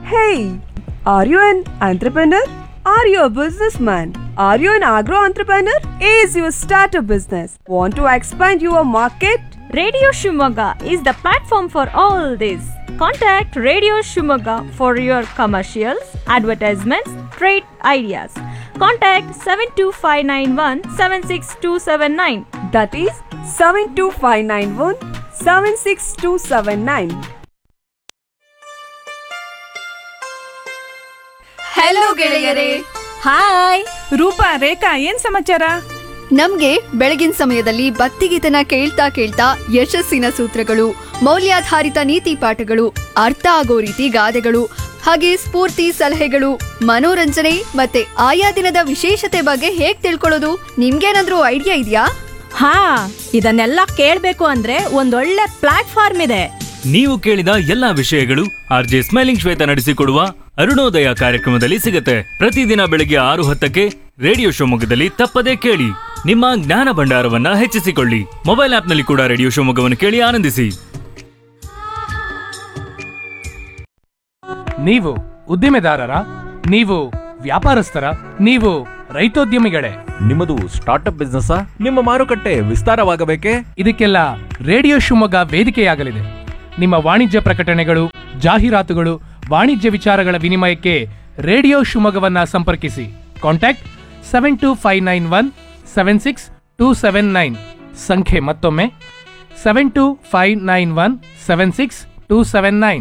Hey, are you an entrepreneur? Are you a businessman? Are you an agro entrepreneur? Is your start a business? Want to expand your market? Radio Shumaga is the platform for all this. Contact Radio Shumaga for your commercials, advertisements, trade ideas. Contact 72591 76279. That is 72591 76279. Hello ಗೆಳೆಯರೇ hi Roopa Rekha ಏನ್ ಸಮಾಚಾರ ನಮ್ಗೆ ಬೆಳಗಿನ ಸಮಯದಲ್ಲಿ ಭಕ್ತಿಗೀತನ ಕೇಳ್ತಾ ಕೇಳ್ತಾ ಯಶಸ್ಸಿನ ಸೂತ್ರಗಳು ಮೌಲ್ಯಾಧಾರಿತ ನೀತಿ ಪಾಠಗಳು ಅರ್ಥ ಆಗೋ ರೀತಿ ಗಾದೆಗಳು ಹಾಗೆ ಸ್ಫೂರ್ತಿ ಸಲಹೆಗಳು ಮನೋರಂಜನೆ ಮತ್ತೆ ಆಯಾ ದಿನದ ವಿಶೇಷತೆ ಬಗ್ಗೆ ಹೇಗ್ ತಿಳ್ಕೊಳ್ಳೋದು ನಿಮ್ಗೇನಾದ್ರೂ ಐಡಿಯಾ ಇದೆಯಾ ಹಾ ಇದನ್ನೆಲ್ಲ ಕೇಳ್ಬೇಕು ಅಂದ್ರೆ ಒಂದೊಳ್ಳೆ ಪ್ಲಾಟ್ಫಾರ್ಮ್ ಇದೆ ನೀವು ಕೇಳಿದ ಎಲ್ಲಾ ವಿಷಯಗಳು ಆರ್ ಜೆ ಸ್ಮೈಲಿಂಗ್ ಶ್ವೇತ ನಡೆಸಿಕೊಡುವ ಅರುಣೋದಯ ಕಾರ್ಯಕ್ರಮದಲ್ಲಿ ಸಿಗತ್ತೆ ಪ್ರತಿದಿನ ಬೆಳಗ್ಗೆ ಆರು ಹತ್ತಕ್ಕೆ ರೇಡಿಯೋ ಶಿವಮೊಗ್ಗದಲ್ಲಿ ತಪ್ಪದೇ ಕೇಳಿ ನಿಮ್ಮ ಜ್ಞಾನ ಭಂಡಾರವನ್ನ ಹೆಚ್ಚಿಸಿಕೊಳ್ಳಿ ಮೊಬೈಲ್ ಆಪ್ನಲ್ಲಿ ಕೂಡ ರೇಡಿಯೋ ಶಿವಮೊಗ್ಗವನ್ನು ಕೇಳಿ ಆನಂದಿಸಿ ನೀವು ಉದ್ದಿಮೆದಾರರ ನೀವು ವ್ಯಾಪಾರಸ್ಥರ ನೀವು ರೈತೋದ್ಯಮಿಗಳೇ ನಿಮ್ಮದು ಸ್ಟಾರ್ಟ್ಅಪ್ ಬಿಸ್ನೆಸ್ ನಿಮ್ಮ ಮಾರುಕಟ್ಟೆ ವಿಸ್ತಾರವಾಗಬೇಕೇ ಇದಕ್ಕೆಲ್ಲ ರೇಡಿಯೋ ಶಿವಮೊಗ್ಗ ವೇದಿಕೆಯಾಗಲಿದೆ ನಿಮ್ಮ ವಾಣಿಜ್ಯ ಪ್ರಕಟಣೆಗಳು ಜಾಹೀರಾತುಗಳು ವಾಣಿಜ್ಯ ವಿಚಾರಗಳ ವಿನಿಮಯಕ್ಕೆ ರೇಡಿಯೋ ಶಿವಮೊಗ್ಗವನ್ನ ಸಂಪರ್ಕಿಸಿ contact seven two five nine one seven six two seven nine ಸಂಖ್ಯೆ ಮತ್ತೊಮ್ಮೆ seven two five nine one seven six two seven nine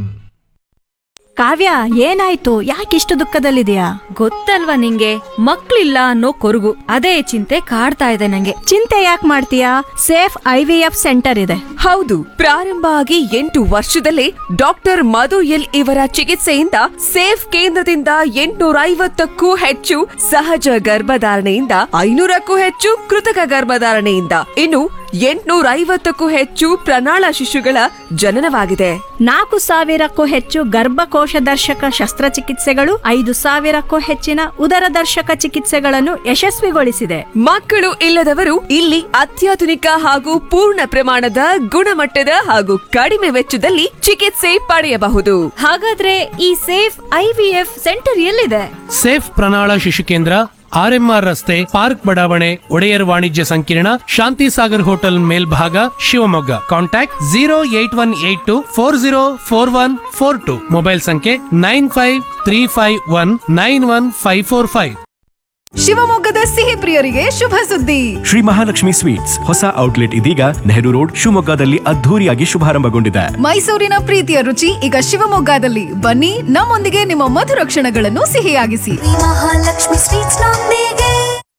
Kavya ಏನಾಯ್ತು ಯಾಕಿಷ್ಟು ದುಃಖದಲ್ಲಿದೆಯಾ ಗೊತ್ತಲ್ವಾ ನಿಂಗೆ ಮಕ್ಳಿಲ್ಲ ಅನ್ನೋ ಕೊರಗು ಅದೇ ಚಿಂತೆ ಕಾಡ್ತಾ ಇದೆ ನಂಗೆ ಚಿಂತೆ ಯಾಕೆ ಮಾಡ್ತೀಯಾ safe I V F centre ಇದೆ ಹೌದು ಪ್ರಾರಂಭ ಆಗಿ ಎಂಟು ವರ್ಷದಲ್ಲೇ ಡಾಕ್ಟರ್ ಮಧು ಎಲ್ ಇವರ ಚಿಕಿತ್ಸೆಯಿಂದ ಸೇಫ್ ಕೇಂದ್ರದಿಂದ ಎಂಟುನೂರ ಐವತ್ತಕ್ಕೂ ಹೆಚ್ಚು ಸಹಜ ಗರ್ಭಧಾರಣೆಯಿಂದ ಐನೂರಕ್ಕೂ ಹೆಚ್ಚು ಕೃತಕ ಗರ್ಭಧಾರಣೆಯಿಂದ ಇನ್ನು ಎಂಟುನೂರ ಐವತ್ತಕ್ಕೂ ಹೆಚ್ಚು ಪ್ರಣಾಳ ಶಿಶುಗಳ ಜನನವಾಗಿದೆ ನಾಲ್ಕು ಸಾವಿರಕ್ಕೂ ಹೆಚ್ಚು ಗರ್ಭಕೋಶ ದರ್ಶಕ ಶಸ್ತ್ರಚಿಕಿತ್ಸೆಗಳು ಐದು ಸಾವಿರಕ್ಕೂ ಹೆಚ್ಚಿನ ಉದರ ದರ್ಶಕ ಚಿಕಿತ್ಸೆಗಳನ್ನು ಯಶಸ್ವಿಗೊಳಿಸಿದೆ ಮಕ್ಕಳು ಇಲ್ಲದವರು ಇಲ್ಲಿ ಅತ್ಯಾಧುನಿಕ ಹಾಗೂ ಪೂರ್ಣ ಪ್ರಮಾಣದ ಗುಣಮಟ್ಟದ ಹಾಗೂ ಕಡಿಮೆ ವೆಚ್ಚದಲ್ಲಿ ಚಿಕಿತ್ಸೆ ಪಡೆಯಬಹುದು ಹಾಗಾದ್ರೆ ಈ safe I V F centre ಎಲ್ಲಿದೆ ಸೇಫ್ ಪ್ರಣಾಳ ಶಿಶು ಕೇಂದ್ರ ಆರ್ಎಂಆರ್ ರಸ್ತೆ ಪಾರ್ಕ್ ಬಡಾವಣೆ ಒಡೆಯರ್ ವಾಣಿಜ್ಯ ಸಂಕೀರ್ಣ ಶಾಂತಿ ಸಾಗರ್ ಹೋಟೆಲ್ ಮೇಲ್ಭಾಗ Shivamogga contact zero eight one eight two four zero four one four two mobile ಸಂಖ್ಯೆ nine five three five one nine one five four five ಶಿವಮೊಗ್ಗದ ಸಿಹಿ ಪ್ರಿಯರಿಗೆ ಶುಭ ಸುದ್ದಿ ಶ್ರೀ ಮಹಾಲಕ್ಷ್ಮಿ ಸ್ವೀಟ್ಸ್ ಹೊಸ ಔಟ್ಲೆಟ್ ಇದೀಗ ನೆಹರು ರೋಡ್ ಶಿವಮೊಗ್ಗದಲ್ಲಿ ಅದ್ಧೂರಿಯಾಗಿ ಶುಭಾರಂಭಗೊಂಡಿದೆ ಮೈಸೂರಿನ ಪ್ರೀತಿಯ ರುಚಿ ಈಗ ಶಿವಮೊಗ್ಗದಲ್ಲಿ ಬನ್ನಿ ನಮ್ಮೊಂದಿಗೆ ನಿಮ್ಮ ಮಧುರ ಕ್ಷಣಗಳನ್ನು ಸಿಹಿಯಾಗಿಸಿ ಮಹಾಲಕ್ಷ್ಮಿ ಸ್ವೀಟ್ಸ್ ನೊಂದಿಗೆ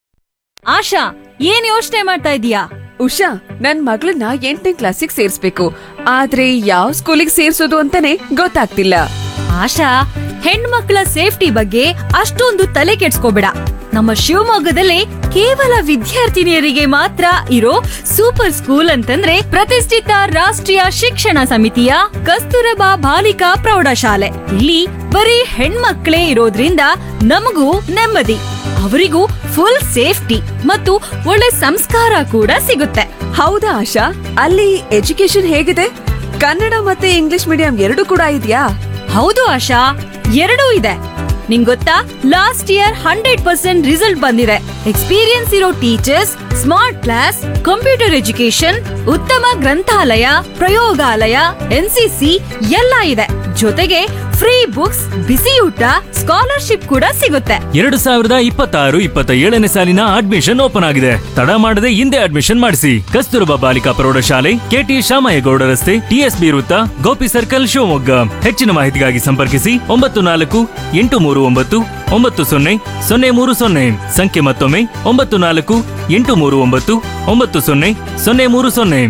ಆಶಾ ಏನ್ ಯೋಚನೆ ಮಾಡ್ತಾ ಇದೀಯಾ ಉಷಾ ನನ್ ಮಗಳನ್ನ ಎಂಟನೇ ಕ್ಲಾಸಿಗೆ ಸೇರ್ಸ್ಬೇಕು ಆದ್ರೆ ಯಾವ ಸ್ಕೂಲಿಗೆ ಸೇರ್ಸೋದು ಅಂತಾನೆ ಗೊತ್ತಾಗ್ತಿಲ್ಲ ಆಶಾ ಹೆಣ್ಮಕ್ಳ ಸೇಫ್ಟಿ ಬಗ್ಗೆ ಅಷ್ಟೊಂದು ತಲೆ ಕೆಡ್ಸ್ಕೋಬೇಡ ನಮ್ಮ ಶಿವಮೊಗ್ಗದಲ್ಲಿ ಕೇವಲ ವಿದ್ಯಾರ್ಥಿನಿಯರಿಗೆ ಮಾತ್ರ ಇರೋ ಸೂಪರ್ ಸ್ಕೂಲ್ ಅಂತಂದ್ರೆ ಪ್ರತಿಷ್ಠಿತ ರಾಷ್ಟ್ರೀಯ ಶಿಕ್ಷಣ ಸಮಿತಿಯ ಕಸ್ತೂರಬಾ ಬಾಲಿಕಾ ಪ್ರೌಢಶಾಲೆ ಇಲ್ಲಿ ಬರೀ ಹೆಣ್ಮಕ್ಳೇ ಇರೋದ್ರಿಂದ ನಮಗೂ ನೆಮ್ಮದಿ ಅವರಿಗೂ ಫುಲ್ ಸೇಫ್ಟಿ ಮತ್ತು ಒಳ್ಳೆ ಸಂಸ್ಕಾರ ಕೂಡ ಸಿಗುತ್ತೆ ಹೌದಾ ಆಶಾ ಅಲ್ಲಿ ಎಜುಕೇಶನ್ ಹೇಗಿದೆ ಕನ್ನಡ ಮತ್ತೆ ಇಂಗ್ಲಿಷ್ ಮೀಡಿಯಂ ಎರಡು ಕೂಡ ಇದೆಯಾ ಹೌದು ಆಶಾ ಎರಡೂ ಇದೆ ನಿಂಗ್ ಗೊತ್ತಾ last year hundred percent result ಬಂದಿದೆ ಎಕ್ಸ್ಪೀರಿಯನ್ಸ್ ಇರೋ teachers smart class computer education ಉತ್ತಮ ಗ್ರಂಥಾಲಯ ಪ್ರಯೋಗಾಲಯ ಎನ್ಸಿಸಿ ಎಲ್ಲ ಇದೆ ಜೊತೆಗೆ ಫ್ರೀ ಬುಕ್ಸ್ ಬಿಸಿ ಊಟ ಸ್ಕಾಲರ್ಶಿಪ್ ಕೂಡ ಸಿಗುತ್ತೆ ಎರಡು ಸಾವಿರದ ಇಪ್ಪತ್ತಾರು ಇಪ್ಪತ್ತ ಏಳನೇ ಸಾಲಿನ ಅಡ್ಮಿಷನ್ ಓಪನ್ ಆಗಿದೆ ತಡ ಮಾಡದೆ ಹಿಂದೆ ಅಡ್ಮಿಷನ್ ಮಾಡಿಸಿ ಕಸ್ತೂರಬಾ ಬಾಲಿಕಾ ಪ್ರೌಢಶಾಲೆ ಕೆಟಿ ಶಾಮಯ್ಯಗೌಡ ರಸ್ತೆ ಟಿಎಸ್ಬಿ ವೃತ್ತ ಗೋಪಿ ಸರ್ಕಲ್ ಶಿವಮೊಗ್ಗ ಹೆಚ್ಚಿನ ಮಾಹಿತಿಗಾಗಿ ಸಂಪರ್ಕಿಸಿ ಒಂಬತ್ತು ನಾಲ್ಕು ಎಂಟು ಮೂರು ಒಂಬತ್ತು ಒಂಬತ್ತು ಸೊನ್ನೆ ಸೊನ್ನೆ ಮೂರು ಸೊನ್ನೆ ಸಂಖ್ಯೆ ಮತ್ತೊಮ್ಮೆ ಒಂಬತ್ತು ನಾಲ್ಕು ಎಂಟು ಮೂರು ಒಂಬತ್ತು ಒಂಬತ್ತು ಸೊನ್ನೆ ಸೊನ್ನೆ ಮೂರು ಸೊನ್ನೆ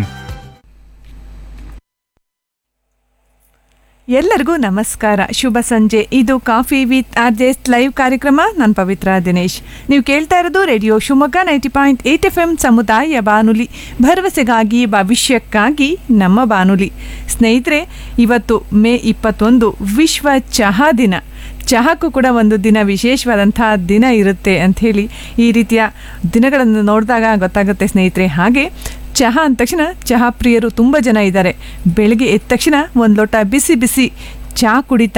ಎಲ್ಲರಿಗೂ ನಮಸ್ಕಾರ ಶುಭ ಸಂಜೆ ಇದು coffee with R J's live ಕಾರ್ಯಕ್ರಮ ನಾನು ಪವಿತ್ರ ದಿನೇಶ್ ನೀವು ಕೇಳ್ತಾ ಇರೋದು radio Shivamogga ninety point eight F M ಸಮುದಾಯ ಬಾನುಲಿ ಭರವಸೆಗಾಗಿ ಭವಿಷ್ಯಕ್ಕಾಗಿ ನಮ್ಮ ಬಾನುಲಿ ಸ್ನೇಹಿತರೆ ಇವತ್ತು ಮೇ ಇಪ್ಪತ್ತೊಂದು ವಿಶ್ವ ಚಹಾ ದಿನ ಚಹಾಕ್ಕೂ ಕೂಡ ಒಂದು ದಿನ ವಿಶೇಷವಾದಂಥ ದಿನ ಇರುತ್ತೆ ಅಂಥೇಳಿ ಈ ರೀತಿಯ ದಿನಗಳನ್ನು ನೋಡಿದಾಗ ಗೊತ್ತಾಗುತ್ತೆ ಸ್ನೇಹಿತರೆ ಹಾಗೆ ಚಹಾ ಅಂದ ತಕ್ಷಣ ಚಹಾ ಪ್ರಿಯರು ತುಂಬ ಜನ ಇದ್ದಾರೆ ಬೆಳಗ್ಗೆ ಎದ್ದ ತಕ್ಷಣ ಒಂದು ಲೋಟ ಬಿಸಿ ಬಿಸಿ ಚಹಾ ಕುಡಿತಾ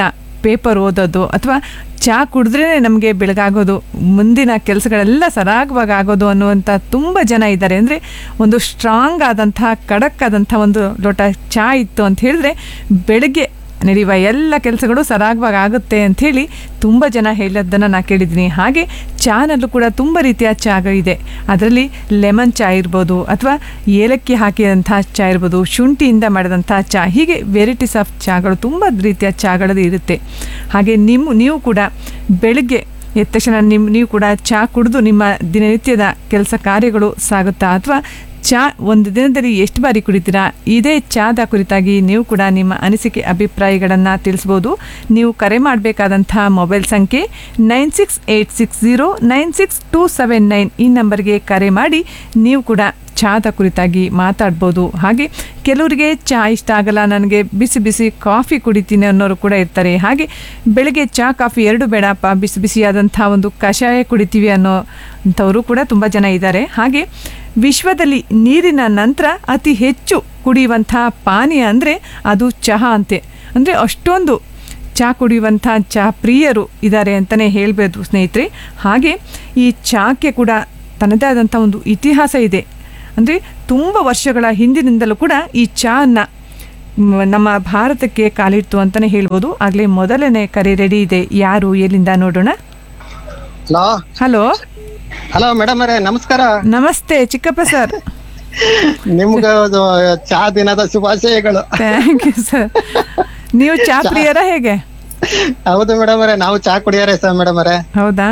ಪೇಪರ್ ಓದೋದು ಅಥವಾ ಚಹಾ ಕುಡಿದ್ರೇ ನಮಗೆ ಬೆಳಗಾಗೋದು ಮುಂದಿನ ಕೆಲಸಗಳೆಲ್ಲ ಸರಾಗವಾಗಿ ಆಗೋದು ಅನ್ನುವಂಥ ತುಂಬ ಜನ ಇದ್ದಾರೆ ಅಂದರೆ ಒಂದು ಸ್ಟ್ರಾಂಗ್ ಆದಂಥ ಖಡಕ್ ಆದಂಥ ಒಂದು ಲೋಟ ಚಹಾ ಇತ್ತು ಅಂತ ಹೇಳಿದ್ರೆ ಬೆಳಗ್ಗೆ ನಡೆಯುವ ಎಲ್ಲ ಕೆಲಸಗಳು ಸರಾಗವಾಗಿ ಆಗುತ್ತೆ ಅಂಥೇಳಿ ತುಂಬ ಜನ ಹೇಳೋದನ್ನು ನಾನು ಕೇಳಿದ್ದೀನಿ ಹಾಗೆ ಚಾನಲ್ಲೂ ಕೂಡ ತುಂಬ ರೀತಿಯ ಚಾಗಳು ಇದೆ ಅದರಲ್ಲಿ ಲೆಮನ್ ಚಾ ಇರ್ಬೋದು ಅಥವಾ ಏಲಕ್ಕಿ ಹಾಕಿದಂಥ ಚಾ ಇರ್ಬೋದು ಶುಂಠಿಯಿಂದ ಮಾಡಿದಂಥ ಚಾ ಹೀಗೆ ವೆರೈಟೀಸ್ ಆಫ್ ಚಾಗಳು ತುಂಬ ರೀತಿಯ ಚಾಗಳದ್ದು ಇರುತ್ತೆ ಹಾಗೆ ನಿಮ್ಮ ನೀವು ಕೂಡ ಬೆಳಗ್ಗೆ ಎದ್ದ ತಕ್ಷಣ ನಿಮ್ಮ ನೀವು ಕೂಡ ಚಹಾ ಕುಡಿದು ನಿಮ್ಮ ದಿನನಿತ್ಯದ ಕೆಲಸ ಕಾರ್ಯಗಳು ಸಾಗುತ್ತಾ ಅಥವಾ ಚಹಾ ಒಂದು ದಿನದಲ್ಲಿ ಎಷ್ಟು ಬಾರಿ ಕುಡಿತೀರಾ ಇದೇ ಚಹಾದ ಕುರಿತಾಗಿ ನೀವು ಕೂಡ ನಿಮ್ಮ ಅನಿಸಿಕೆ ಅಭಿಪ್ರಾಯಗಳನ್ನು ತಿಳಿಸ್ಬೋದು ನೀವು ಕರೆ ಮಾಡಬೇಕಾದಂಥ ಮೊಬೈಲ್ ಸಂಖ್ಯೆ nine six eight six zero nine six two seven nine ಈ ನಂಬರ್ಗೆ ಕರೆ ಮಾಡಿ ನೀವು ಕೂಡ ಚಹಾದ ಕುರಿತಾಗಿ ಮಾತಾಡ್ಬೋದು ಹಾಗೆ ಕೆಲವರಿಗೆ ಚಹಾ ಇಷ್ಟ ಆಗಲ್ಲ ನನಗೆ ಬಿಸಿ ಬಿಸಿ ಕಾಫಿ ಕುಡಿತೀನಿ ಅನ್ನೋರು ಕೂಡ ಇರ್ತಾರೆ ಹಾಗೆ ಬೆಳಗ್ಗೆ ಚಹಾ ಕಾಫಿ ಎರಡು ಬೇಡಪ್ಪ ಬಿಸಿ ಬಿಸಿಯಾದಂಥ ಒಂದು ಕಷಾಯ ಕುಡಿತೀವಿ ಅನ್ನೋ ಅಂಥವರು ಕೂಡ ತುಂಬ ಜನ ಇದ್ದಾರೆ ಹಾಗೆ ವಿಶ್ವದಲ್ಲಿ ನೀರಿನ ನಂತರ ಅತಿ ಹೆಚ್ಚು ಕುಡಿಯುವಂಥ ಪಾನೀಯ ಅಂದರೆ ಅದು ಚಹಾ ಅಂತೆ ಅಂದರೆ ಅಷ್ಟೊಂದು ಚಹಾ ಕುಡಿಯುವಂಥ ಚಹಾ ಪ್ರಿಯರು ಇದ್ದಾರೆ ಅಂತಲೇ ಹೇಳ್ಬೋದು ಸ್ನೇಹಿತರೆ ಹಾಗೆ ಈ ಚಹಾಕ್ಕೆ ಕೂಡ ತನ್ನದೇ ಆದಂಥ ಒಂದು ಇತಿಹಾಸ ಇದೆ ಅಂದರೆ ತುಂಬ ವರ್ಷಗಳ ಹಿಂದಿನಿಂದಲೂ ಕೂಡ ಈ ಚಹಾನ ಮ್, ನಮ್ಮ ಭಾರತಕ್ಕೆ ಕಾಲಿಟ್ಟು ಅಂತಲೇ ಹೇಳ್ಬೋದು ಆಗಲೇ ಮೊದಲನೇ ಕರೆ ರೆಡಿ ಇದೆ ಯಾರು ಎಲ್ಲಿಂದ ನೋಡೋಣ ಹಲೋ ಹಲೋ ಹಲೋ ಮೇಡಮ್ ಅವರೇ ನಮಸ್ಕಾರ ನಮಸ್ತೆ ಚಿಕ್ಕಪ್ಪ ಸರ್ ನಿಮ್ಗೆ ಅದು ಚಹಾ ದಿನದ ಶುಭಾಶಯಗಳು ಥ್ಯಾಂಕ್ ಯು ಸರ್ ನೀವು ಚಹಾ ಪ್ರಿಯರ ಹೇಗೆ ಹೌದು ಮೇಡಮ್ ಅವರೇ ನಾವು ಚಹಾ ಕುಡಿಯೋರೆ ಸರ್ ಮೇಡಮ್ ಅವರೇ ಹೌದಾ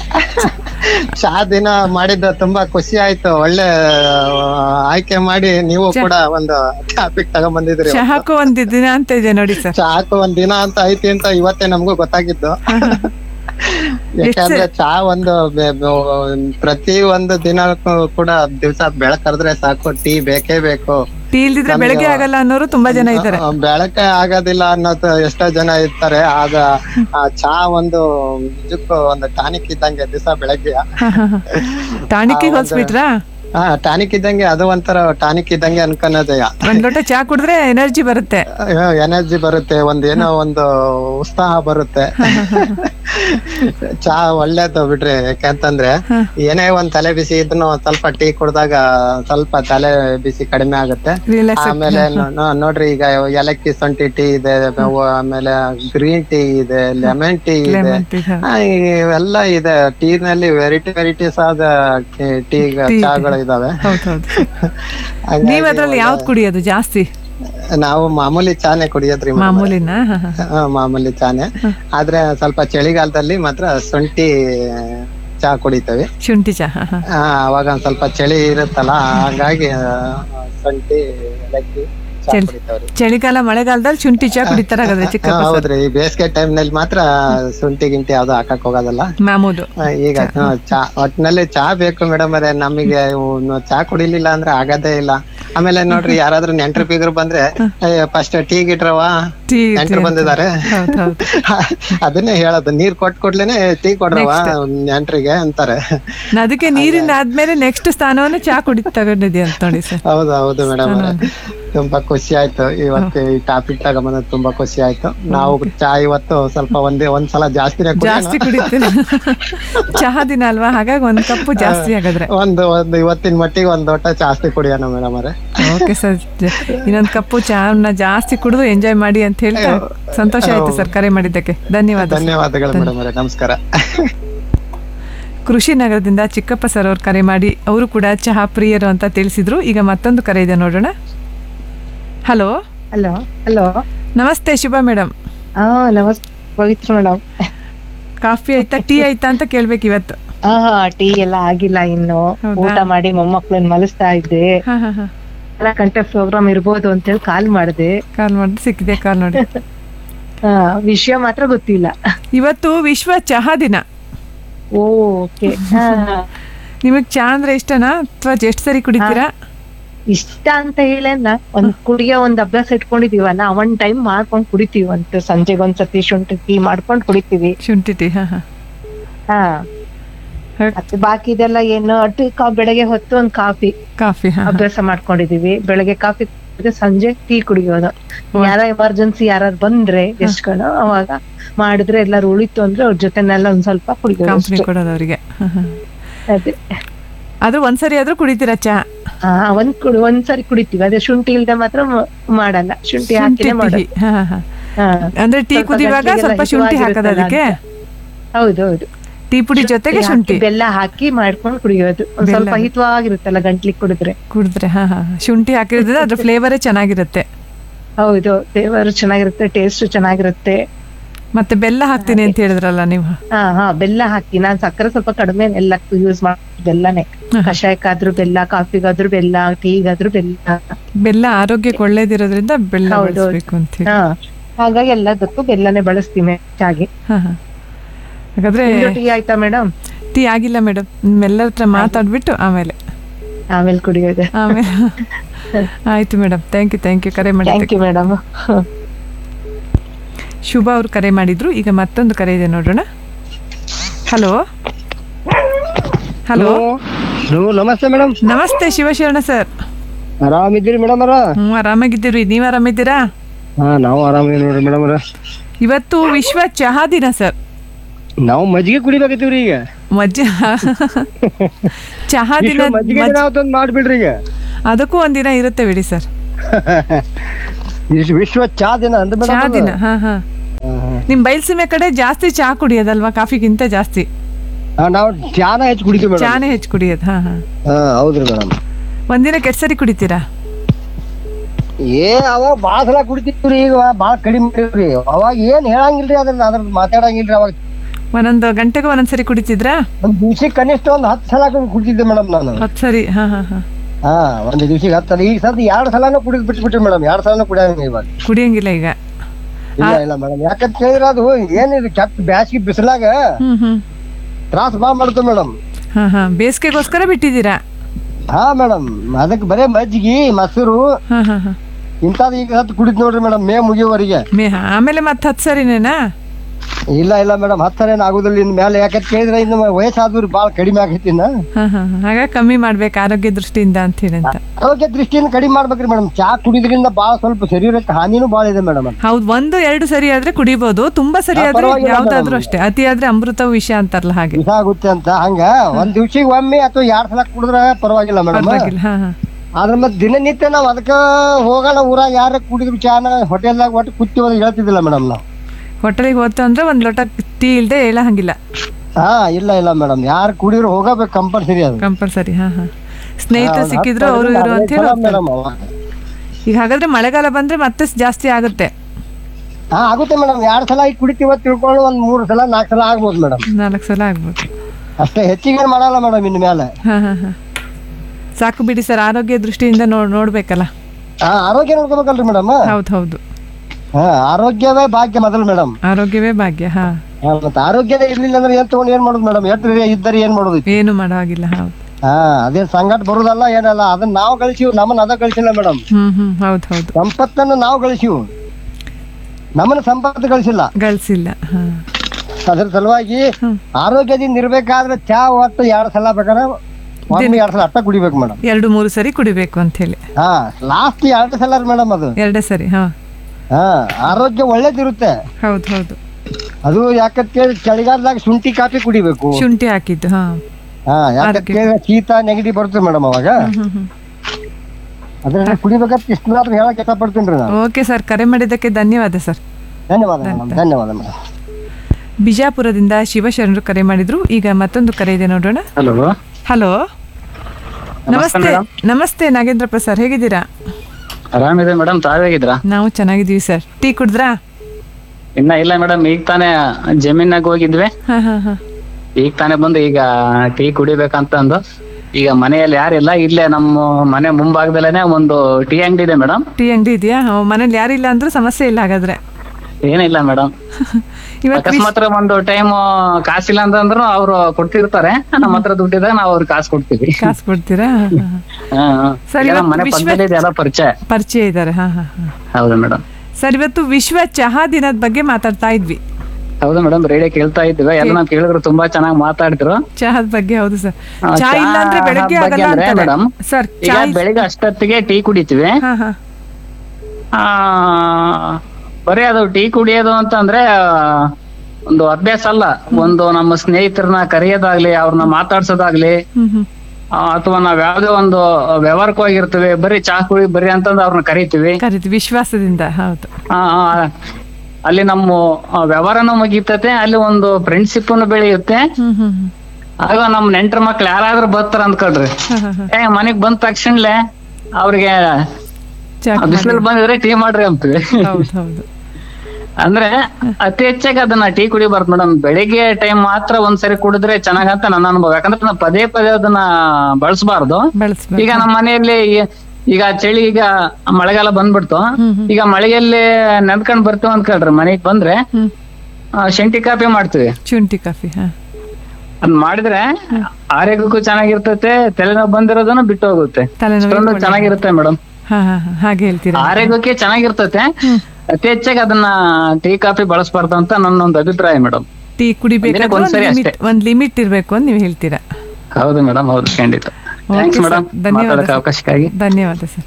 ಚಹಾ ದಿನ ಮಾಡಿದ್ದು ತುಂಬಾ ಖುಷಿ ಆಯ್ತು ಒಳ್ಳೆ ಆ, ಆಯ್ಕೆ ಮಾಡಿ ನೀವು ಕೂಡ ಒಂದು ಟಾಪಿಕ್ ತಗೊಂಡ್ಬಂದಿದ್ರಿ ಇವತ್ತು. ಚಹಾಕ್ಕೂ ಒಂದು ದಿನ ಅಂತ ಇದೆ ನೋಡಿ ಸರ್ ಚಹಾಕು ಒಂದ್ ದಿನ ಅಂತ ಐತಿ ಅಂತ ಇವತ್ತೇ ನಮಗೂ ಗೊತ್ತಾಗಿದ್ದು ಯಾಕಂದ್ರೆ ಚಹಾ ಒಂದು ಬೆ- ಬೆ- ಪ್ರತಿ ಒಂದು ದಿನ ಕೂಡ ದಿವಸ ಬೆಳಕರ್ದ್ರೆ ಸಾಕು ಟೀ ಬೇಕೇ ಬೇಕು ಟೀ ಇಲ್ದಿದ್ರೆ ನಮ್ಗೆ- ಬೆಳಗ್ಗೆ ಆಗಲ್ಲ ಅನ್ನೋರು ತುಂಬಾ ಜನ ಇದ್ದಾರೆ ಆ, ಬೆಳಕೆ ಆಗೋದಿಲ್ಲ ಅನ್ನೋದು ಎಷ್ಟೋ ಜನ ಇರ್ತಾರೆ ಆಗ ಆ ಚಹಾ ಒಂದು ನಿಜಕ್ಕೂ ಒಂದು ಟಾನಿಕ್ ಇದ್ದಂಗೆ ದಿವಸ ಬೆಳಗ್ಗೆ ಟಾಣಿಕಿಗೆ ಹೋಲ್ಸ್ಬಿಟ್ರಾ ಹಾ ಟಾನಿಕ್ ಇದ್ದಂಗೆ ಅದು ಒಂಥರ ಟಾನಿಕ್ ಇದ್ದಂಗೆ ಅನ್ಕೊಳೋದಯ್ಯ ಒಂದ್ ಲೋಟ ಚಹಾ ಕುಡಿದ್ರೆ ಎನರ್ಜಿ ಬರುತ್ತೆ ಎನರ್ಜಿ ಬರುತ್ತೆ ಒಂದ್ ಏನೋ ಒಂದು ಉತ್ಸಾಹ ಬರುತ್ತೆ ಚಹಾ ಒಳ್ಳೇದು ಬಿಡ್ರಿ ಯಾಕಂತಂದ್ರೆ ಏನೇ ಒಂದ್ ತಲೆ ಬಿಸಿ ಇದ್ನು ಒಂದ್ ಸ್ವಲ್ಪ ಟೀ ಕುಡ್ದಾಗ ಸ್ವಲ್ಪ ತಲೆ ಬಿಸಿ ಕಡಿಮೆ ಆಗುತ್ತೆ Relax ಆಮೇಲೆ ನೋ- ನೋ- ನೋಡ್ರಿ ಈಗ ಏಲಕ್ಕಿ ಶುಂಠಿ ಟೀ ಇದೆ ಆಮೇಲೆ ಗ್ರೀನ್ ಟೀ ಇದೆ ಲೆಮನ್ ಟೀ ಇದೆ Lemon tea, ಹಾ. ಆ, ಇವೆಲ್ಲ ಇದೆ ಟೀ ನಲ್ಲಿ ವೆರೈಟಿ ವೆರೈಟೀಸ್ ಆದ ಟೀ ಚಹಾಗಳು ಇದಾವೆ ಹೌದೌದು ಹಾಗಾಗಿ ನೀವ್ ಅದ್ರಲ್ಲಿ ಯಾವ್ದು ಕುಡಿಯೋದು ಜಾಸ್ತಿ ನಾವು ಮಾಮೂಲಿ ಚಾನೆ ಕುಡಿಯೋದ್ರಿ madam. ಮಾಮೂಲಿನ ಹ, ಹ, ಹ. ಹಾ, ಮಾಮೂಲಿ ಚಾನೆ ಆದ್ರೆ ಸ್ವಲ್ಪ ಚಳಿಗಾಲದಲ್ಲಿ ಮಾತ್ರ ಶುಂಠಿ ಚಹಾ ಕುಡಿತೇವೆ ಶುಂಠಿ ಚಹಾ ಹ, ಹ. ಆ, ಅವಾಗ ಒಂದ್ ಸ್ವಲ್ಪ ಚಳಿ ಇರುತ್ತಲ್ಲ ಹಾಗಾಗಿ ಆ, ಶುಂಠಿ ಏಲಕ್ಕಿ ಚಹಾ ಚಳಿ- ಕುಡಿತೇವ್ರಿ ಚಳಿಗಾಲ ಮಳೆಗಾಲದಲ್ಲಿ ಶುಂಠಿ ಚಹಾ ಕುಡಿತಾರ ಹಾಗಾದ್ರೆ ಹಾ, ಚಿಕ್ಕಪ್ಪ ಸರ್ ಹೌದ್ರಿ ಈ ಬೇಸಿಗೆ ಟೈಮ್ ನಲ್ಲಿ ಮಾತ್ರ ಶುಂಠಿ ಗಿಂಟಿ ಯಾವ್ದು ಹಾಕಕ್ ಹೋಗೋದಲ್ಲ ಮಾಮೂಲು ಆ, ಈಗ ಹಾ, ಚಾ ಒಟ್ನಲ್ಲಿ ಚಾ ಬೇಕು ಮೇಡಮ್ ಅವರೇ ನಮಗೆ ಇವ್ನು ಚಾ ಕುಡಿಲಿಲ್ಲ ಅಂದ್ರೆ ಆಗದೇ ಇಲ್ಲ ಆಮೇಲೆ ನೋಡ್ರಿ ಯಾರಾದ್ರೂ ನೆಂಟ್ರು ಬೀಗರು ಬಂದ್ರೆ ಫಸ್ಟ್ ಟೀ ಗಿಟ್ರವ ಟೀ ನೆಂಟ್ರು ಬಂದಿದ್ದಾರೆ ಹೌದ್ ಹೌದ್. ಅದನ್ನೇ ಹೇಳೋದು ನೀರ್ ಕೊಟ್ ಕೊಡ್ಲೇನೆ ಟೀ ಕೊಡ್ರವ ನೆಂಟ್ರಿಗೆ ಅಂತಾರೆ ನಾ ಅದಕ್ಕೆ ನೀರಿಂದ ಆದ್ಮೇಲೆ ನೆಕ್ಸ್ಟ್ ಸ್ಥಾನವನ್ನು ಚಹಾ ಕುಡಿ ತಗೊಂಡಿದ್ದೆ ಅಂತ ನೋಡಿ ಸರ್ ಹೌದು ಹೌದು ಮೇಡಮ್ ತುಂಬಾ ಖುಷಿ ಆಯ್ತು ಇವತ್ತು ಈ ಟಾಪಿಕ್ ತಗೊಂಬಂದ್ ತುಂಬಾ ಖುಷಿ ಆಯ್ತು ನಾವು ಚಾ ಇವತ್ತು ಸ್ವಲ್ಪ ಒಂದೇ ಒಂದ್ಸಲ ಜಾಸ್ತಿನೇ ಜಾಸ್ತಿ ಕುಡಿಯೋಣ. ಕುಡಿತೀನಿ ಚಹಾ ದಿನ ಅಲ್ವಾ ಹಾಗಾಗಿ ಒಂದ್ ಕಪ್ಪು ಜಾಸ್ತಿ ಹಾಗಾದ್ರೆ ಒಂದು ಒಂದು ಇವತ್ತಿನ ಮಟ್ಟಿಗೆ ಒಂದ್ ಲೋಟ ಜಾಸ್ತಿ ಕುಡಿಯೋಣ ಮೇಡಮ್ ಅವರೇ ಓಕೆ ಸರ್ ಇನ್ನೊಂದು ಕಪ್ಪು ಚಹಾನ ಜಾಸ್ತಿ ಕುಡಿದು ಎಂಜಾಯ್ ಮಾಡಿ ಅಂತ ಹೇಳ್ತಾ ಸಂತೋಷ ಆಯ್ತು ಸರ್ ಕರೆ ಮಾಡಿದ್ದಕ್ಕೆ ಧನ್ಯವಾದ ಸರ್. ಧನ್ಯವಾದಗಳು ಮೇಡಮ್ ಅವರೇ ನಮಸ್ಕಾರ ಕೃಷಿ ನಗರದಿಂದ ಚಿಕ್ಕಪ್ಪ ಸರ್ ಅವ್ರು ಕರೆ ಮಾಡಿ ಅವರು ಕೂಡ ಚಹಾ ಪ್ರಿಯರು ಅಂತ ತಿಳಿಸಿದ್ರು ಈಗ ಮತ್ತೊಂದು ಕರೆ ಇದೆ ನೋಡೋಣ ಹಲೋ ಹಲೋ ಹಲೋ ನಮಸ್ತೆ ಶುಭ ಮೇಡಮ್ ಹಾ ನಮಸ್ತೆ ಪವಿತ್ರ ಮೇಡಮ್ ಕಾಫಿ ಆಯ್ತಾ ಟೀ ಆಯ್ತಾ ಅಂತ ಕೇಳ್ಬೇಕು ಇವತ್ತು ಹಾ ಟೀ ಎಲ್ಲ ಆಗಿಲ್ಲ ಇನ್ನು ಹೌದಾ? ಊಟ ಮಾಡಿ ಮೊಮ್ಮಕ್ಳನ್ನ ಮಲಸ್ತಾ ಇದ್ದೆ ಹಾ ಹಾ ಹಾ ಎಲ್ಲ ಗಂಟೆ ಪ್ರೋಗ್ರಾಮ್ ಇರ್ಬೋದು ಅಂತೇಳಿ ಕಾಲ್ ಮಾಡಿದೆ ಕಾಲ್ ಮಾಡಿದ್ರೆ ಸಿಕ್ಕಿದೆ ಕಾಲ್ ನೋಡಿ ಹಾ ವಿಷಯ ಮಾತ್ರ ಗೊತ್ತಿಲ್ಲ ಇವತ್ತು ವಿಶ್ವ ಚಹಾ ದಿನ ಓ ಓಕೆ ನಿಮಗ್ ಚಹಾ ಅಂದ್ರೆ ಇಷ್ಟನಾ ಅಥವಾ ಎಷ್ಟು ಸರಿ ಕುಡಿತೀರಾ ಇಷ್ಟ ಅಂತ ಹೇಳಲ್ಲ ಒಂದ್ ಕುಡಿಯೋ ಒಂದ್ ಅಭ್ಯಾಸ ಇಟ್ಕೊಂಡಿದೀವಲ್ಲ ಒಂದ್ ಟೈಮ್ ಮಾಡ್ಕೊಂಡ್ ಕುಡಿತೀವಿ ಅಂತ ಸಂಜೆಗೆ ಒಂದ್ಸತಿ ಶುಂಠಿ ಟೀ ಮಾಡ್ಕೊಂಡ್ ಕುಡಿತೀವಿ ಶುಂಠಿ ಟೀ ಹಾ ಹಾ ಹಾ ಹಾ. ಮತ್ತೆ ಬಾಕಿ ಇದೆಲ್ಲ ಏನು ಟೀ ಕಾ ಬೆಳಗ್ಗೆ ಹೊತ್ತು ಒಂದ್ ಕಾಫಿ ಕಾಫಿ ಹಾ ಹಾ. ಅಭ್ಯಾಸ ಮಾಡ್ಕೊಂಡಿದೀವಿ ಬೆಳಗ್ಗೆ ಕಾಫಿ ಮತ್ತೆ ಸಂಜೆ ಟೀ ಕುಡಿಯೋದು ಯಾರ ಎಮರ್ಜೆನ್ಸಿ ಯಾರು ಬಂದ್ರೆ ಗೆಸ್ಟ್ಗಳು ಅವಾಗ ಮಾಡಿದ್ರೆ ಎಲ್ಲಾರು ಉಳಿತು ಅಂದ್ರೆ ಅವ್ರ ಜೊತೆನೆಲ್ಲ ಒಂದ್ ಸ್ವಲ್ಪ ಕುಡಿಯೋದು ಕಂಪ್ನಿ ಅಷ್ಟೇ. ಕೊಡೋದು ಅವರಿಗೆ ಅದೇ ಆದ್ರೂ ಒಂದ್ಸರಿ ಆದ್ರೂ ಕುಡಿತೀರಾ ಚಾ ಆ, ಒಂದ್ ಕುಡಿ ಒಂದ್ಸರಿ ಕುಡಿತೀವಿ ಅದೇ ಶುಂಠಿ ಇಲ್ದೆ ಮಾತ್ರ ಮ- ಮಾಡಲ್ಲ ಶುಂಠಿ ಶುಂಠಿ ಹಾಕಿನೇ ಟೀ. ಮಾಡೋದು ಹಾ, ಹಾ. ಹಾ. ಅಂದ್ರೆ ಟೀ ಸ್ವಲ್ಪ ಕುದಿಯುವಾಗ ಗಂಟ್ಲಿಗೆಲ್ಲ ಸ್ವಲ್ಪ ಶುಂಠಿ ಹಾಕೋದು ಹಿತವಾಗಿರುತ್ತಲ್ಲ ಅದಕ್ಕೆ ಅಂತ. ಹೌದೌದು ಟೀ ಪುಡಿ ಜೊತೆಗೆ ಹಾಕಿ ಶುಂಠಿ ಬೆಲ್ಲ ಹಾಕಿ ಮಾಡ್ಕೊಂಡು ಕುಡಿಯೋದು ಒಂದ್ ಬೆಲ್ಲ. ಸ್ವಲ್ಪ ಹಿತವಾಗಿರುತ್ತಲ್ಲ ಗಂಟ್ಲಿಗೆ ಕುಡಿದ್ರೆ ಕುಡಿದ್ರೆ ಹಾ ಹಾ ಶುಂಠಿ ಹಾಕಿದ್ರೆ ಅದ್ರ ಫ್ಲೇವರೇ ಚೆನ್ನಾಗಿರುತ್ತೆ ಹೌದು ಫ್ಲೇವರ್ ಚೆನ್ನಾಗಿರುತ್ತೆ ಟೇಸ್ಟ್ ಚೆನ್ನಾಗಿರುತ್ತೆ ಮತ್ತೆ ಬೆಲ್ಲ ಹಾಕ್ತೀನಿ ಅಂತ ಹೇಳಿದ್ರಲ್ಲ ನೀವು ಹಾ ಹಾ ಬೆಲ್ಲ ಹಾಕಿ ನಾನ್ ಸಕ್ಕರೆ ಸ್ವಲ್ಪ ಕಡಿಮೆ ಎಲ್ಲ ಯೂಸ್ ಮಾಡ್ತೀನಿ ಬೆಲ್ಲನೇ ಕಷಾಯಕ್ಕಾದ್ರೂ ಬೆಲ್ಲ ಕಾಫಿಗಾದ್ರೂ ಬೆಲ್ಲ ಟೀಗಾದ್ರೂ ಬೆಲ್ಲ ಬೆಲ್ಲ ಆರೋಗ್ಯಕ್ಕೆ ಒಳ್ಳೇದಿರೋದ್ರಿಂದ ಬೆಲ್ಲ ಹೌದು. ಬಳಸ್ಬೇಕು ಅಂತ ಹೇಳಿ ಹಾ ಹಾಗಾಗಿ ಎಲ್ಲದಕ್ಕೂ ಬೆಲ್ಲನೇ ಬಳಸ್ತೀನಿ ಹೆಚ್ಚಾಗಿ ಹಾ ಹಾ ಹಾಗಾದ್ರೆ ನಿಮ್ದು ಟೀ ಆಯ್ತಾ ಮೇಡಮ್ ಟೀ ಆಗಿಲ್ಲ ಮೇಡಮ್ ನಿಮ್ಮೆಲ್ಲರ ಹತ್ರ ಮಾತಾಡ್ಬಿಟ್ಟು ಆಮೇಲೆ ಆಮೇಲೆ ಕುಡಿಯೋದು ಆಮೇಲೆ ಆಯ್ತು madam thank you thank you ಕರೆ ಥ್ಯಾಂಕ್ ಮಾಡಿ ಯು ಮೇಡಮ್ ಶುಭ ಅವ್ರು ಕರೆ ಮಾಡಿದ್ರು ಈಗ ಮತ್ತೊಂದು ಕರೆ ಇದೆ ನೋಡೋಣ ಹಲೋ ಹಲೋ ನಮಸ್ತೆ ಮೇಡಮ್ ನಮಸ್ತೆ ಶಿವಶರಣ ಸರ್ ಆರಾಮಿದ್ದೀರಿ ಮೇಡಮ್ ಅವರ ಹ್ಞೂ ಆರಾಮಾಗಿದ್ದೀರಿ ನೀವು ಆರಾಮಿದ್ದೀರಾ ಹಾ ನಾವು ಆರಾಮಿದ್ದೀವಿ ನೋಡ್ರಿ ಮೇಡಮ್ ಅವರ ಇವತ್ತು ವಿಶ್ವ ಚಹಾ ದಿನ ಸರ್ ನಾವು ಮಜ್ಜಿಗೆ ಕುಡಿಬೇಕತ್ತೀವ್ರಿ ಈಗ ಮಜ್ಜ ಚಹಾ ದಿನ ವಿಶ್ವ ಮಜ್ಜಿಗೆ ದಿನ ಮಜ್- ಅವತ್ತೊಂದು ಮಾಡ್ಬಿಡ್ರಿ ಈಗ ಅದಕ್ಕೂ ಒಂದಿನ ಇರುತ್ತೆ ಬಿಡಿ ಸರ್ ವಿಶ್ವ- ವಿಶ್ವ ಚಾ ದಿನ ಅಂತ ಮೇಡಮ್ ಚಹಾ ದಿನ ಹಾ ಹಾ ನಿಮ್ ಬಯಲ್ಸೀಮೆ ಕಡೆ ಜಾಸ್ತಿ ಚಹಾ ಕುಡಿಯೋದಲ್ವಾ ಕಾಫಿಗಿಂತ ಜಾಸ್ತಿ ನಾವು ಚಾನ ಹೆಚ್ಚು ಕುಡಿತೀವಿ ಮೇಡಮ್ ಚಾನೇ ಹೆಚ್ಚು ಕುಡಿಯೋದು ಹಾ ಹಾ ಹಾ ಹೌದ್ರಿ ಮೇಡಮ್ ಒಂದಿನ ಕೆಟ್ಟ ಸರಿ ಕುಡಿತೀರಾ ಏ ಅವಾಗ ಭಾಳ ಸಲ ಕುಡಿತಿದ್ವಿ ಈಗ ಭಾಳ ಕಡಿಮೆ ಮಾಡಿವ್ರಿ ಅವಾಗ ಏನ್ ಹೇಳಂಗಿಲ್ರಿ ಅದ್ರ ಅದ್ರ ಮಾತಾಡಂಗಿಲ್ರಿ ಅವಾಗ ಒಂದೊಂದು ಗಂಟೆಗೆ ಒಂದೊಂದ್ಸರಿ ಕುಡಿತಿದ್ರಾ ಒಂದ್ ದಿವ್ಸಕ್ಕೆ ಕನಿಷ್ಠ ಒಂದ್ ಹತ್ತು ಸಲ ಕುಡಿತಿದ್ದೆ ಮೇಡಮ್ ನಾನು ಹತ್ತು ಸರಿ ಹಾ ಹಾ ಹಾ ಹಾ ಒಂದ್ ದಿವ್ಸಕ್ಕೆ ಹತ್ತು ಸಲ ಈಗ ಸದ್ ಎರಡ್ ಸಲನೂ ಕುಡಿದ್ ಬಿಟ್ಬಿಟ್ರಿ ಮೇಡಮ್ ಎರಡ್ ಸಲನೂ ಕುಡಿಯಂಗಿಲ್ಲ ಇವಾಗ ಕುಡಿಯಂಗಿಲ್ಲ ಈಗ ಇಲ್ಲ ಇಲ್ಲ ಮೇಡಮ್ ಯಾಕಂತ ಕೇಳಿದ್ರೆ ಅದು ಏನಿದೆ ಕೆಟ್ಟ ಬ್ಯಾಸಿಗೆ ಬಿಸಿಲಾಗ ಹ್ಮ್ ಹ್ಮ್ ತ್ರಾಸ ಬಾ ಮಾಡ್ತೇವೆ ಮೇಡಮ್ ಹಾ ಹಾ ಬೇಸಿಗೆಗೋಸ್ಕರ ಬಿಟ್ಟಿದ್ದೀರಾ ಹಾ ಮೇಡಮ್ ಅದಕ್ಕೆ ಬರೇ ಮಜ್ಜಿಗೆ ಮೊಸರು ಹಾ ಹಾ ಹಾ ಇಂಥದ್ದು ಈಗ ಹತ್ತು ಕುಡಿದ್ ನೋಡ್ರಿ ಮೇಡಮ್ ಮೇ ಮುಗಿಯೋವರೆಗೆ ಮೇ ಹಾ, ಆಮೇಲೆ ಮತ್ತೆ ಹತ್ತು ಸರಿನೇನಾ ಇಲ್ಲ ಇಲ್ಲ ಮೇಡಮ್ ಹತ್ತು ಸಲ ಏನು ಆಗುದಿಲ್ಲ ಇನ್ ಮೇಲೆ ಯಾಕಂತ ಕೇಳಿದ್ರೆ ಇನ್ನು ವಯಸ್ಸಾದ್ರು ಭಾಳ ಕಡಿಮೆ ಆಗೈತಿ ಇನ್ನ ಹಾ ಹಾ ಹಾ. ಹಾಗಾಗಿ ಕಮ್ಮಿ ಮಾಡ್ಬೇಕು ಆರೋಗ್ಯ ದೃಷ್ಟಿಯಿಂದ ಅಂತ ಹೇಳಿ ಅಂತ ಆರೋಗ್ಯ ದೃಷ್ಟಿಯಿಂದ ಕಡಿಮೆ ಮಾಡ್ಬೇಕ್ರಿ ಮೇಡಮ್ ಚಾ ಕುಡಿದ್ರಿಂದ ಭಾಳ ಸ್ವಲ್ಪ ಶರೀರಕ್ಕೆ ಹಾನಿನೂ ಭಾಳ ಇದೆ ಮೇಡಮ್ ಹೌದು ಒಂದು ಎರಡು ಸರಿ ಆದ್ರೆ ಕುಡಿಬಹುದು ತುಂಬಾ ಸರಿ ಹಾ, ಆದ್ರೆ ಪರವಾಗಿಲ್ಲ ಯಾವ್ದಾದ್ರು madam. ಅಷ್ಟೇ ಅತಿ ಆದ್ರೆ ಅಮೃತವು ವಿಷ ಅಂತಾರಲ್ಲ ಹಾಗೆ ವಿಷ ಆಗುತ್ತೆ ಅಂತ ಹಂಗ ಒಂದ್ ದಿವ್ಸಿಗೆ ಒಮ್ಮೆ ಅಥವಾ ಎರಡ್ ಸಲ ಕುಡಿದ್ರೆ ಪರವಾಗಿಲ್ಲ ಮೇಡಮ್ ಪರವಾಗಿಲ್ಲ ಹಾ ಹಾ ಆದ್ರೆ ಮತ್ತೆ ದಿನನಿತ್ಯ ನಾವ್ ಅದಕ್ಕ ಹೋಗೋಣ ಊರಾಗ ಯಾರ ಕುಡಿದ್ರು ಚಾನ ಹೋಟೆಲ್ದಾಗ ಒಟ್ಟು ಕುತ್ತೀವಿ ಅಂತ ಹೇಳ್ತಿದ್ದಿಲ್ಲ ಮೇಡಮ್ ನಾವು ಹೋಟೆಲಿಗೆ ಹೋಗ್ತು ಅಂದ್ರೆ ಒಂದ್ ಲೋಟ ಟೀ ಇಲ್ದೆ ಹೇಳ ಹಂಗಿಲ್ಲ ಹಾ ಇಲ್ಲ ಇಲ್ಲ ಮೇಡಮ್ ಯಾರು ಕುಡಿದ್ರು ಹೋಗಬೇಕು ಕಂಪಲ್ಸರಿ ಅದು ಕಂಪಲ್ಸರಿ ಹಾ ಹಾ ಸ್ನೇಹಿತರು ಹಾ, ಸಿಕ್ಕಿದ್ರು ಹತ್ತು ಅವರು ಸಲ ಇವರು ಅಂತ ಹೇಳಿ ಹದಿನೈದು ಸಲ ಹೋಗ್ತಾರೆ. madam ಅವ. ಈಗ ಹಾಗಾದ್ರೆ ಮಳೆಗಾಲ ಬಂದ್ರೆ ಮತ್ತೆ ಜಾಸ್ತಿ ಆಗುತ್ತೆ ಹಾ ಆಗುತ್ತೆ ಮೇಡಮ್ ಎರಡ್ ಸಲ ಈಗ ಕುಡಿತೀವಿ ಅಂತ ತಿಳ್ಕೊಂಡು ಒಂದ್ ಮೂರು ಸಲ ನಾಲ್ಕು ಸಲ ಆಗ್ಬೋದು ಮೇಡಮ್ ನಾಲ್ಕು ಸಲ ಆಗ್ಬೋದು ಅಷ್ಟೇ ಹೆಚ್ಚಿಗೆ ಏನ್ ಮಾಡಲ್ಲ ಮೇಡಮ್ ಇನ್ ಮೇಲೆ ಹಾ ಹಾ ಹಾ ಸಾಕು ಬಿಡಿ ಸರ್ ಆರೋಗ್ಯ ದೃಷ್ಟಿಯಿಂದ ನೋಡ್ ನೋಡ್ಬೇಕಲ್ಲ ಹಾ ಆರೋಗ್ಯ ನೋಡ್ಕೋಬೇಕಲ್ರಿ ಮೇಡಮ್ ಹೌದು ಹೌದು ಹಾ ಆರೋಗ್ಯವೇ ಭಾಗ್ಯ ಮೊದಲು ಮೇಡಮ್ ಆರೋಗ್ಯವೇ ಭಾಗ್ಯ ಹಾ ಮತ್ತೆ ಆರೋಗ್ಯನೇ ಇರ್ಲಿಲ್ಲ ಅಂದ್ರೆ ಏನ್ ತಗೊಂಡು ಏನ್ ಮಾಡೋದು ಮೇಡಮ್ ಎಷ್ಟ್ರಿ ಇದ್ದರೆ ಏನ್ ಮಾಡೋದು ಏನು ಮಾಡೋ ಹಾಗಿಲ್ಲ ಹೌದು ಹಾ ಅದೇನ್ ಸಂಗಟ ಬರುದಲ್ಲ ಏನಲ್ಲ ಅದನ್ನ ನಾವು ಗಳಿಸಿವ್ ನಮ್ಮನ್ನ ಅದ ಗಳಿಸಿಲ್ಲ ಮೇಡಮ್ ಹ್ಮ್ ಹ್ಮ್ ಹೌದು ಹೌದು ಸಂಪತ್ತನ್ನು ನಾವು ಗಳಿಸಿವ್ ನಮ್ಮನ್ನ ಸಂಪತ್ತು ಗಳಿಸಿಲ್ಲ ಗಳಿಸಿಲ್ಲ ಹಾ ಅದ್ರ ಸಲುವಾಗಿ ಆರೋಗ್ಯದಿಂದ ಇರ್ಬೇಕಾದ್ರೆ ಚಾ ಒಟ್ಟು ಎರಡ್ ಸಲ ಬೇಕಾದ್ರೆ ಒಮ್ಮೆ ಎರಡ್ ಸಲ ಅಟ್ಟ ಕುಡಿಬೇಕು ಮೇಡಮ್ ಎರಡು ಮೂರು ಸರಿ ಕುಡಿಬೇಕು ಅಂತ ಹೇಳಿ ಹಾ ಲಾಸ್ಟ್ ಎರಡು ಸಲ ಮೇಡಮ್ ಅದು ಎರಡೇ ಸರಿ ಹಾ ಹಾ ಆರೋಗ್ಯ ಒಳ್ಳೇದಿರುತ್ತೆ ಹೌದು ಹೌದು ಅದು ಯಾಕಂತ ಕೇಳಿ ಚಳಿಗಾಲದಾಗ ಶುಂಠಿ ಕಾಫಿ ಕುಡಿಬೇಕು ಶುಂಠಿ ಹಾಕಿದ್ದು ಹಾ ಹಾ ಯಾಕಂತ ಕೇಳಿದ್ರೆ ಶೀತ ನೆಗಡಿ ಬರುತ್ತೆ ಮೇಡಮ್ ಅವಾಗ ಹ್ಮ್ ಹ್ಮ್ ಅದ್ರ ಕುಡಿಬೇಕಂತ ಇಷ್ಟನಾದ್ರೂ ಹೇಳಕ್ ಇಷ್ಟಪಡ್ತೀನಿ ರೀ ನಾನು ಓಕೆ ಸರ್ ಕರೆ ಮಾಡಿದ್ದಕ್ಕೆ ಧನ್ಯವಾದ ಸರ್ ಧನ್ಯವಾದ ಮೇಡಮ್ ಧನ್ಯವಾದ ಮೇಡಮ್ ಬಿಜಾಪುರದಿಂದ ಶಿವಶರಣರು ಕರೆ ಮಾಡಿದ್ರು ಈಗ ಮತ್ತೊಂದು ಕರೆ ಇದೆ ನೋಡೋಣ ಹಲೋ ಹಲೋ ನಮಸ್ತೆ ನಮಸ್ತೆ ನಮಸ್ತೆ ನಾಗೇಂದ್ರಪ್ಪ ಸರ್ ಹೇಗಿದ್ದೀರಾ ಆರಾಮಿದೆ ಮೇಡಮ್ ತಾವೇಗಿದ್ರಾ ನಾವು ಚೆನ್ನಾಗಿದ್ದೀವಿ ಸರ್ ಟೀ ಕುಡಿದ್ರಾ ಇನ್ನ ಇಲ್ಲ ಮೇಡಮ್ ಈಗ ತಾನೇ ಜಮೀನಾಗ ಹೋಗಿದ್ವಿ ಹಾ ಹಾ ಹಾ ಈಗ ತಾನೇ ಬಂದು ಈಗ ಟೀ ಕುಡಿಬೇಕಂತ ಅಂದು ಈಗ ಮನೆಯಲ್ಲಿ ಯಾರಿಲ್ಲ ಇಲ್ಲೇ ನಮ್ಮ ಮನೆ ಮುಂಭಾಗದಲ್ಲೇನೆ ಒಂದು ಟೀ ಅಂಗಡಿ ಇದೆ ಮೇಡಮ್ ಟೀ ಅಂಗಡಿ ಇದೆಯಾ ಮನೇಲಿ ಯಾರಿಲ್ಲ ಅಂದ್ರೂ ಸಮಸ್ಯೆ ಇಲ್ಲ ಹಾಗಾದ್ರೆ ಏನಿಲ್ಲ ಮೇಡಮ್ ಇವತ್ತು ಅಕಸ್ಮಾತ್ ಒಂದು ಟೈಮ್ ಕಾಸಿಲ್ಲ ಅಂತಂದ್ರು ಅವ್ರು ಕೊಡ್ತಿರ್ತಾರೆ ನಮ್ಮ ಹತ್ರ ದುಡ್ಡಿದಾಗ ನಾವು ಅವ್ರಿಗೆ ಕಾಸು ಕೊಡ್ತೀವಿ ಕಾಸು ಕೊಡ್ತೀರಾ ಹಾ, ಹಾ, ಹಾ. ಹಾ, ಹಾ. ಸರ್, ಈಗ ನಮ್ಮ ಇವತ್ತು ಮನೆ ವಿಶ್ವ- ಪಕ್ಕದಲ್ಲಿ ಇದೆಲ್ಲ ಪರಿಚಯ ಪರಿಚಯ ಇದ್ದಾರೆ ಹಾ ಹಾ ಹಾ ಹೌದು ಮೇಡಮ್ ಸರ್ ಇವತ್ತು ವಿಶ್ವ ಚಹಾ ದಿನದ ಬಗ್ಗೆ ಮಾತಾಡ್ತಾ ಇದ್ವಿ ಹೌದು ಮೇಡಮ್ ರೇಡಿಯೋ ಕೇಳ್ತಾ ಇದ್ವಿ ಎಲ್ಲ ನಾವು ಕೇಳಿದ್ರು ತುಂಬಾ ಚೆನ್ನಾಗಿ ಮಾತಾಡಿದ್ರು ಚಹಾದ ಬಗ್ಗೆ ಹೌದು ಸರ್ ಆ, ಚಹಾ ಇಲ್ಲ ಅಂದ್ರೆ ಚಹಾ ಬೆಳಗ್ಗೆ ಬಗ್ಗೆ ಆಗಲ್ಲ ಅಂದ್ರೆ ಅಂತಾರೆ ಮೇಡಮ್ ಸರ್ ಈಗ ಚಹಾ ಬೆಳಿಗ್ಗೆ ಅಷ್ಟೊತ್ತಿಗೆ ಟೀ ಕುಡಿತೀವಿ ಹಾ ಹಾ ಆ ಬರೀ ಅದು ಟೀ ಕುಡಿಯೋದು ಅಂತಂದ್ರೆ ಆ, ಒಂದು ಅಭ್ಯಾಸ ಅಲ್ಲ ಒಂದು ನಮ್ಮ ಸ್ನೇಹಿತರನ್ನ ಕರೆಯೋದಾಗ್ಲಿ ಅವ್ರನ್ನ ಮಾತಾಡ್ಸೋದಾಗ್ಲಿ ಹ್ಮ್ ಹ್ಮ್ ಆ, ಅಥವಾ ನಾವ್ ಯಾವ್ದೋ ಒಂದು ವ್ಯವಹಾರಕ್ಕೆ ಹೋಗಿರ್ತೀವಿ ಬರೀ ಚಾ ಕುಡಿ ಬರ್ರಿ ಅಂತಂದು ಅವ್ರನ್ನ ಕರಿತೀವಿ ಕರಿತೀವಿ ವಿಶ್ವಾಸದಿಂದ ಹೌದು ಆ, ಆ, ಅಲ್ಲಿ ನಮ್ಮ ಆ, ವ್ಯವಹಾರನೂ ಮುಗೀತತೆ ಅಲ್ಲಿ ಒಂದು ಫ್ರೆಂಡ್ಶಿಪ್ ಬೆಳೆಯುತ್ತೆ ಹ್ಮ್ ಹ್ಮ್ ಹ್ಮ್ ಆಗ ನಮ್ ನೆಂಟ್ರ ಮಕ್ಳು ಯಾರಾದ್ರೂ ಬರ್ತಾರ ಅಂದ್ಕೊಳ್ರಿ ಏ ಮನೆಗ್ ಬಂದ ತಕ್ಷಣಲೇ ಅವ್ರಿಗೆ ಚಾಕ್ ಬಿಸಿಲಲ್ಲಿ ಬಂದಿದ್ರೆ ಟೀ ಮಾಡ್ರಿ ಅಂತೀವಿ ಹೌದು ಹೌದು ಅಂದ್ರೆ ಅತಿ ಹೆಚ್ಚಾಗಿ ಅದನ್ನ ಟೀ ಕುಡಿಬಾರ್ದು ಮೇಡಮ್ ಬೆಳಿಗ್ಗೆ ಟೈಮ್ ಮಾತ್ರ ಒಂದ್ಸರಿ ಕುಡಿದ್ರೆ ಚೆನ್ನಾಗಂತ ನನ್ನ ಅನುಭವ ಯಾಕಂದ್ರೆ ನಾವು ಪದೇ ಪದೇ ಅದನ್ನ ಬಳಸಬಾರ್ದು ಬಳಸ್ಬೇಕು ಈಗ ನಮ್ಮ ಮನೆಯಲ್ಲಿ ಈ- ಈಗ ಚಳಿ ಈಗ ಮಳೆಗಾಲ ಬಂದ್ಬಿಡ್ತು ಈಗ ಮಳೆಯಲ್ಲಿ ನೆನ್ಕೊಂಡ್ ಬರ್ತೀವಿ ಅಂತ ಕೇಳ್ರಿ ಮನೆಗ್ ಬಂದ್ರೆ ಆ, ಶುಂಠಿ ಕಾಫಿ ಮಾಡ್ತೀವಿ ಶುಂಠಿ ಕಾಫಿ ಹಾ ಅದ್ ಮಾಡಿದ್ರೆ ಆರೋಗ್ಯಕ್ಕೂ ಚೆನ್ನಾಗಿರ್ತೈತೆ ತಲೆನೋವು ಬಂದಿರೋದನ್ನು ಬಿಟ್ಟು ಹೋಗುತ್ತೆ ತಲೆನೋವು ಅಷ್ಟೊಂದು ಚೆನ್ನಾಗಿರುತ್ತೆ ಮೇಡಮ್ ಹಾ ಹಾ ಹಾ, ಹಾಗೆ ಹೇಳ್ತೀರಾ ಆರೋಗ್ಯಕ್ಕೆ ಚೆನ್ನಾಗಿರ್ತೈತೆ ಅತಿ ಹೆಚ್ಚಾಗಿ ಅದನ್ನ ಟೀ ಕಾಫಿ ಬಳಸಬಾರ್ದು ಅಂತ ನನ್ನ ಒಂದು ಅಭಿಪ್ರಾಯ ಮೇಡಮ್ ಟೀ ಕುಡಿಬೇಕಾದ್ರೆ ದಿನಕ್ಕೆ ಒಂದು ಒಂದ್ಸರಿ ಲಿಮಿಟ್ ಅಷ್ಟೇ. ಒಂದ್ ಲಿಮಿಟ್ ಇರ್ಬೇಕು ಅಂತ ನೀವು ಹೇಳ್ತೀರಾ ಹೌದು ಮೇಡಮ್ ಹೌದು ಖಂಡಿತ ಥ್ಯಾಂಕ್ಸ್ sir. ಮೇಡಮ್ ಧನ್ಯವಾದ ಮಾತಾಡಕ್ಕೆ sir. ಅವಕಾಶಕ್ಕಾಗಿ ಧನ್ಯವಾದ ಸರ್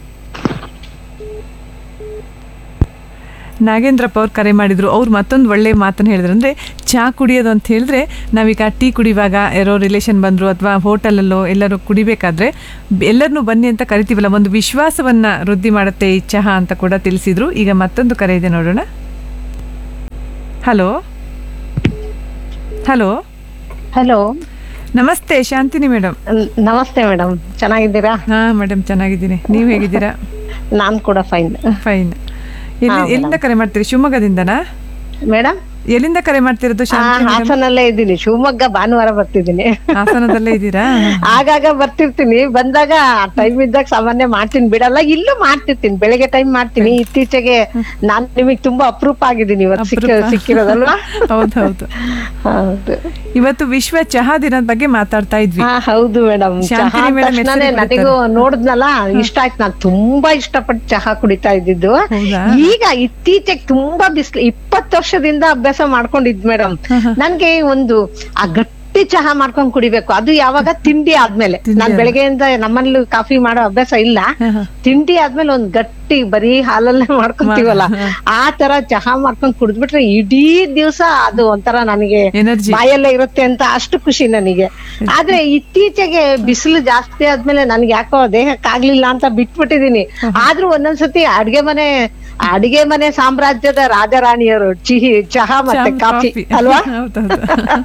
ನಾಗೇಂದ್ರಪ್ಪ ಅವ್ರು ಕರೆ ಮಾಡಿದ್ರು ಅವ್ರು ಮತ್ತೊಂದು ಒಳ್ಳೆ ಮಾತನ್ನು ಹೇಳಿದ್ರು ಅಂದರೆ ಚಹಾ ಕುಡಿಯೋದು ಅಂತ ಹೇಳಿದ್ರೆ ನಾವೀಗ ಟೀ ಕುಡಿಯುವಾಗ ಯಾರೋ ರಿಲೇಷನ್ ಬಂದರು ಅಥವಾ ಹೋಟೆಲಲ್ಲೋ ಎಲ್ಲರೂ ಕುಡಿಬೇಕಾದ್ರೆ ಎಲ್ಲರನ್ನೂ ಬನ್ನಿ ಅಂತ ಕರಿತೀವಲ್ಲ ಒಂದು ವಿಶ್ವಾಸವನ್ನು ವೃದ್ಧಿ ಮಾಡುತ್ತೆ ಈ ಚಹಾ ಅಂತ ಕೂಡ ತಿಳಿಸಿದ್ರು ಈಗ ಮತ್ತೊಂದು ಕರೆ ಇದೆ ನೋಡೋಣ ಹಲೋ ಹಲೋ ಹಲೋ ನಮಸ್ತೆ ಶಾಂತಿನಿ ಮೇಡಮ್ ನಮಸ್ತೆ ಮೇಡಮ್ ಚೆನ್ನಾಗಿದ್ದೀರಾ ಹಾ ಮೇಡಮ್ ಚೆನ್ನಾಗಿದ್ದೀನಿ ನೀವು ಹೇಗಿದ್ದೀರಾ ನಾನ್ ಕೂಡ ಫೈನ್ ಫೈನ್ ಎಲ್ಲಿ ಎಲ್ಲಿಂದ ಕರೆ ಮಾಡ್ತೀರಿ ಶಿವಮೊಗ್ಗದಿಂದನಾ ಮೇಡಮ್ ಎಲ್ಲಿಂದ ಕರೆ ಮಾಡ್ತಿರೋದು ಶಾಂತಿ ಮೇಡಮ್ ಹಾಸನಲ್ಲೇ ಇದ್ದೀನಿ ಶಿವಮೊಗ್ಗ ಭಾನುವಾರ ಬರ್ತಿದ್ದೀನಿ ಹಾಸನದಲ್ಲೇ ಇದ್ದೀರಾ ಆಗಾಗ ಬರ್ತಿರ್ತೀನಿ ಬಂದಾಗ ಟೈಮ್ ಇದ್ದಾಗ ಸಾಮಾನ್ಯ ಮಾಡ್ತೀನಿ ಬಿಡಲ್ಲ ಇಲ್ಲೂ ಮಾಡ್ತಿರ್ತೀನಿ ಬೆಳಿಗ್ಗೆ ಟೈಮ್ ಮಾಡ್ತೀನಿ ಇತ್ತೀಚೆಗೆ ನಾನ್ ನಿಮಗ್ ತುಂಬಾ ಅಪರೂಪ ಆಗಿದ್ದೀನಿ ಇವತ್ತು ಸಿಕ್ಕ ಅಪರೂಪ. ಸಿಕ್ಕಿರೋದಲ್ವಾ ಹೌದು ಹೌದು ಹೌದು ಇವತ್ತು ವಿಶ್ವ ಚಹಾ ದಿನದ ಬಗ್ಗೆ ಮಾತಾಡ್ತಾ ಇದ್ವಿ ಹಾ ಹೌದು ಮೇಡಮ್ ಚಹಾ ಶಾಂತಿನಿ ಅಂದ ಮೇಡಮ್ ತಕ್ಷಣನೇ ನನಗೂ ನೋಡಿದ್ನಲ್ಲ ಇಷ್ಟ ಆಯ್ತು ನಾನು ತುಂಬಾ ಇಷ್ಟಪಟ್ಟು ಚಹಾ ಕುಡಿತಾ ಇದ್ದಿದ್ದು ಹೌದಾ? ಈಗ ಇತ್ತೀಚೆಗೆ ತುಂಬಾ ಬಿಸಿಲು ಇಪ್ಪತ್ತು ವರ್ಷದಿಂದ ಅಭ್ಯಾಸ ಮಾಡ್ಕೊಂಡಿದ್ ಮೇಡಮ್ ನನ್ಗೆ ಒಂದು ಆ ಗಟ್ಟಿ ಚಹಾ ಮಾಡ್ಕೊಂಡ್ ಕುಡಿಬೇಕು ಅದು ಯಾವಾಗ ತಿಂಡಿ ಆದ್ಮೇಲೆ ನಾನ್ ಬೆಳಗ್ಗೆಯಿಂದ ನಮ್ಮಲ್ಲಿ ಕಾಫಿ ಮಾಡೋ ಅಭ್ಯಾಸ ಇಲ್ಲ ತಿಂಡಿ ಆದ್ಮೇಲೆ ಒಂದ್ ಗಟ್ಟಿ ಬರೀ ಹಾಲಲ್ಲೇ ಮಾಡ್ಕೊಂತೀವಲ್ಲ ಆ ತರ ಚಹಾ ಮಾಡ್ಕೊಂಡ್ ಕುಡಿದ್ಬಿಟ್ರೆ ಇಡೀ ದಿವಸ ಅದು ಒಂಥರ ನನಗೆ Energy. ಬಾಯಲ್ಲೇ ಇರುತ್ತೆ ಅಂತ ಅಷ್ಟು ಖುಷಿ ನನಗೆ ಆದ್ರೆ ಇತ್ತೀಚೆಗೆ ಬಿಸಿಲು ಜಾಸ್ತಿ ಆದ್ಮೇಲೆ ನನ್ಗೆ ಯಾಕೋ ದೇಹಕ್ಕಾಗ್ಲಿಲ್ಲ ಅಂತ ಬಿಟ್ಬಿಟ್ಟಿದೀನಿ ಆದ್ರೂ ಒಂದೊಂದ್ಸತಿ ಅಡ್ಗೆ ಮನೆ ಅಡಿಗೆ ಮನೆ ಸಾಮ್ರಾಜ್ಯದ ರಾಜರಾಣಿಯರು ಚಿಹಿ ಚಹಾ ಮತ್ತೆ ಚಹಾ, ಕಾಫಿ ಕಾಫಿ. ಅಲ್ವಾ ಹೌದೌದು.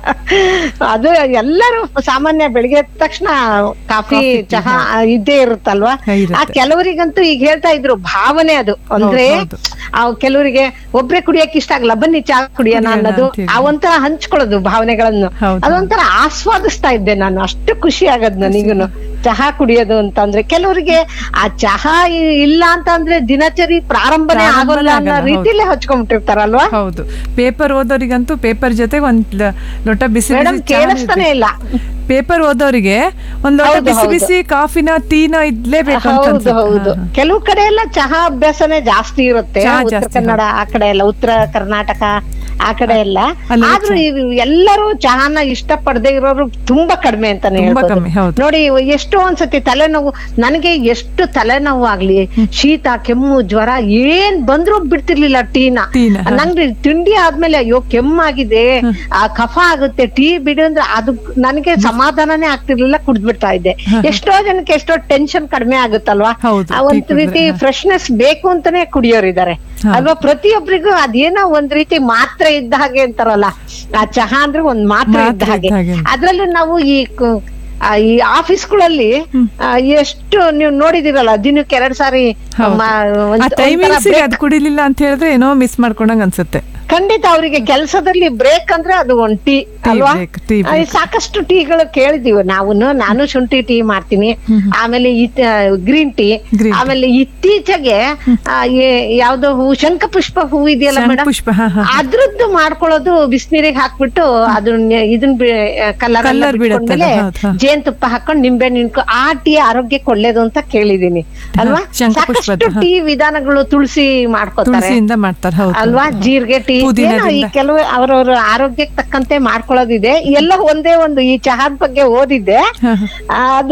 ಅದು ಎಲ್ಲರೂ ಸಾಮಾನ್ಯ ಬೆಳಿಗ್ಗೆ ಎದ್ದ ತಕ್ಷಣ ಕಾಫಿ ಚಹಾ ಇದ್ದೇ ಇರುತ್ತಲ್ವಾ ಇರುತ್ತೆ. ಆ ಕೆಲವರಿಗಂತೂ ಈಗ ಹೇಳ್ತಾ ಇದ್ರು ಭಾವನೆ ಅದು ಅಂದ್ರೆ ಹೌದು, ಆ ಕೆಲವರಿಗೆ ಒಬ್ರೆ ಕುಡಿಯಕ್ ಇಷ್ಟ ಆಗಲ್ಲ ಬನ್ನಿ ಚಹಾ ಕುಡಿಯೋಣ ಕುಡಿಯೋಣ ಅನ್ನೋದು ಅಂತೇಳಿ. ಆ ಒಂಥರ ಹಂಚ್ಕೊಳ್ಳೋದು ಭಾವನೆಗಳನ್ನು ಹೌದು. ಅದೊಂಥರ ಆಸ್ವಾದಿಸ್ತಾ ಇದ್ದೆ ನಾನು ಅಷ್ಟು ಖುಷಿ ಆಗದ್ ನನಗೂನು ಚಹಾ ಕುಡಿಯೋದು ಅಂತಂದ್ರೆ ಕೆಲವರಿಗೆ ಆ ಚಹಾ ಇ- ಇಲ್ಲ ಅಂತ ಅಂದ್ರೆ ದಿನಚರಿ ಪ್ರಾರಂಭನೇ ಪ್ರಾರಂಭನೇ ಆಗೋಲ್ಲ ಅನ್ನೋ ಆಗಲ್ಲ, ಹೌದು. ರೀತಿಲೇ ಹಚ್ಕೊಂಡ್ಬಿಟ್ಟಿರ್ತಾರಲ್ವಾ ಹೌದು ಪೇಪರ್ ಓದೋರಿಗಂತೂ ಪೇಪರ್ ಜೊತೆ ಒಂದ್ ಲ- ಲೋಟ ಬಿಸಿ ಮೇಡಮ್ ಬಿಸಿ ಚಹಾನೂ ಕೇಳಿಸ್ತಾನೆ ಇರ್ಬೇಕು. ಇಲ್ಲ ಪೇಪರ್ ಓದೋರಿಗೆ ಒಂದ್ ಲೋಟ ಹೌದು, ಬಿಸಿ ಹೌದು. ಬಿಸಿ ಕಾಫಿನ ಟೀನೋ ಇದ್ಲೇಬೇಕು ಅಂತ ಹೌದು ಅನ್ಸುತ್ತೆ. ಹೌದು ಹಾ, ಹಾ. ಕೆಲವು ಕಡೆ ಎಲ್ಲ ಚಹಾ ಅಭ್ಯಾಸನೇ ಜಾಸ್ತಿ ಇರುತ್ತೆ ಚಹಾ ಉತ್ತರ ಜಾಸ್ತಿ, ಕನ್ನಡ ಆ ಕಡೆ ಎಲ್ಲ ಉತ್ತರ ಕರ್ನಾಟಕ ಆ ಕಡೆ ಎಲ್ಲ ಅಲ್ಲಿ ಆದ್ರೂ ಇವ್ ಎಲ್ಲರೂ ಚಹಾನ ಇಷ್ಟ ಪಡದೆ ಇರೋರು ತುಂಬಾ ಕಡಿಮೆ ಅಂತಾನೆ ತುಂಬಾ ಹೇಳ್ಬೋದು ಕಮ್ಮಿ, ಹೌದು. ನೋಡಿ ಎಷ್ಟೋ ಒಂದ್ಸತಿ ತಲೆನೋವು ನನಗೆ ಎಷ್ಟು ತಲೆನೋವು ಆಗ್ಲಿ ಶೀತ ಕೆಮ್ಮು ಜ್ವರ ಏನ್ ಬಂದ್ರು ಬಿಡ್ತಿರ್ಲಿಲ್ಲ ಟೀನ ಟೀನ, ಹೌದು. ನಂಗೆ ತಿಂಡಿ ಆದ್ಮೇಲೆ ಅಯ್ಯೋ ಕೆಮ್ಮಾಗಿದೆ ಆ ಕಫ ಆಗುತ್ತೆ ಟೀ ಬಿಡು ಅಂದ್ರೆ ಅದು ನನಗೆ ಸಮಾಧಾನನೇ ಆಗ್ತಿರ್ಲಿಲ್ಲ ಕುಡ್ದ್ಬಿಡ್ತಾ ಇದ್ದೆ ಎಷ್ಟೋ ಜನಕ್ಕೆ ಎಷ್ಟೋ ಟೆನ್ಷನ್ ಕಡಿಮೆ ಆಗುತ್ತಲ್ವಾ ಹೌದು, ಆ ಟೀ ಒಂದ್ ಕುಡ್ದ್ರೆ, ರೀತಿ ಹಾ. ಫ್ರೆಶ್ನೆಸ್ ಬೇಕು ಅಂತಾನೆ ಕುಡಿಯೋರಿದ್ದಾರೆ ಅಲ್ವಾ ಪ್ರತಿಯೊಬ್ಬರಿಗೂ ಅದೇನೋ ಒಂದ್ ರೀತಿ ಮಾತ್ರೆ ಇದ್ದ ಹಾಗೆ ಅಂತಾರಲ್ಲ ಆ ಚಹಾ ಅಂದ್ರೆ ಒಂದ್ ಮಾತ್ರೆ ಇದ್ದ ಮಾತ್ರೆ ಹಾಗೆ ಇದ್ದ ಹಾಗೆ. ಅದ್ರಲ್ಲೂ ನಾವು ಈ ಕು- ಆ, ಈ ಆಫೀಸ್ಗಳಲ್ಲಿ ಆ, ಎಷ್ಟು ನೀವು ನೋಡಿದಿರಲ್ಲ ದಿನಕ್ಕೆ ಎರಡ್ ಸಾರಿ ಹೌದು. ಮ- ಆ ಒಂದ್- ಒಂಥರ ಟೈಮಿಂಗ್ಸ್ break. ಅದು ಕುಡಿಲಿಲ್ಲ ಅಂತ ಹೇಳಿದ್ರೆ ಏನೋ ಮಿಸ್ ಮಾಡ್ಕೊಂಡಂಗ್ ಅನ್ಸುತ್ತೆ ಖಂಡಿತ ಅವರಿಗೆ ಕೆಲಸದಲ್ಲಿ ಬ್ರೇಕ್ ಅಂದ್ರೆ ಅದು ಒಂದ್ ಟೀ ಅಲ್ವಾ break, tea ಆ, ಈ ಸಾಕಷ್ಟು ಟೀಗಳು ಕೇಳಿದೀವಿ ನಾವು ನಾನು ಶುಂಠಿ ಟೀ ಮಾಡ್ತೀನಿ ಆಮೇಲೆ ಗ್ರೀನ್ ಟೀ Green tea. ಆಮೇಲೆ ಇತ್ತೀಚೆಗೆ ಆ, ಏ- ಯಾವ್ದೋ ಹೂ ಶಂಖಪುಷ್ಪ ಹೂ ಇದೆಯಲ್ಲ ಮೇಡಮ್ ಪುಷ್ಪ ಹಾ ಹಾ ಅದ್ರದ್ದು ಮಾಡ್ಕೊಳ್ಳೋದು ಬಿಸಿನೀರಿಗೆ ಹಾಕ್ಬಿಟ್ಟು ಅದನ್ನ ಇದನ್ ಕಲರ್ Colour ಬಿಡುತ್ತಲ್ಲ, ಹೌದು, ಹಾ. ಜೇನುತುಪ್ಪ ಹಾಕೊಂಡು ನಿಂಬೆ ನಿಂತ್ಕೊ ಆ ಟೀ ಆರೋಗ್ಯಕ್ಕೆ ಒಳ್ಳೇದು ಅಂತ ಕೇಳಿದೀನಿ ಅಲ್ವಾ ಶಂಖಪುಷ್ಪದ್ದು, ಸಾಕಷ್ಟು ಹಾ. ಟೀ ವಿಧಾನಗಳು ತುಳಸಿ ಮಾಡ್ಕೋತಾರೆ ತುಳಸಿಯಿಂದ ಮಾಡ್ತಾರೆ ಹೌದು ಅಲ್ವಾ ಜೀರಿಗೆ ಟೀ ಏನೋ ಈ ಪುದೀನದಿಂದ. ಕೆಲವು ಅವ್ರವ್ರ ಆರೋಗ್ಯಕ್ಕೆ ತಕ್ಕಂತೆ ಮಾಡ್ಕೊಳ್ಳೋದಿದೆ ಎಲ್ಲ ಒಂದೇ ಒಂದು ಈ ಚಹಾದ ಬಗ್ಗೆ ಓದಿದ್ದೆ ಹಾ, ಹಾ. ಆ, ಅದು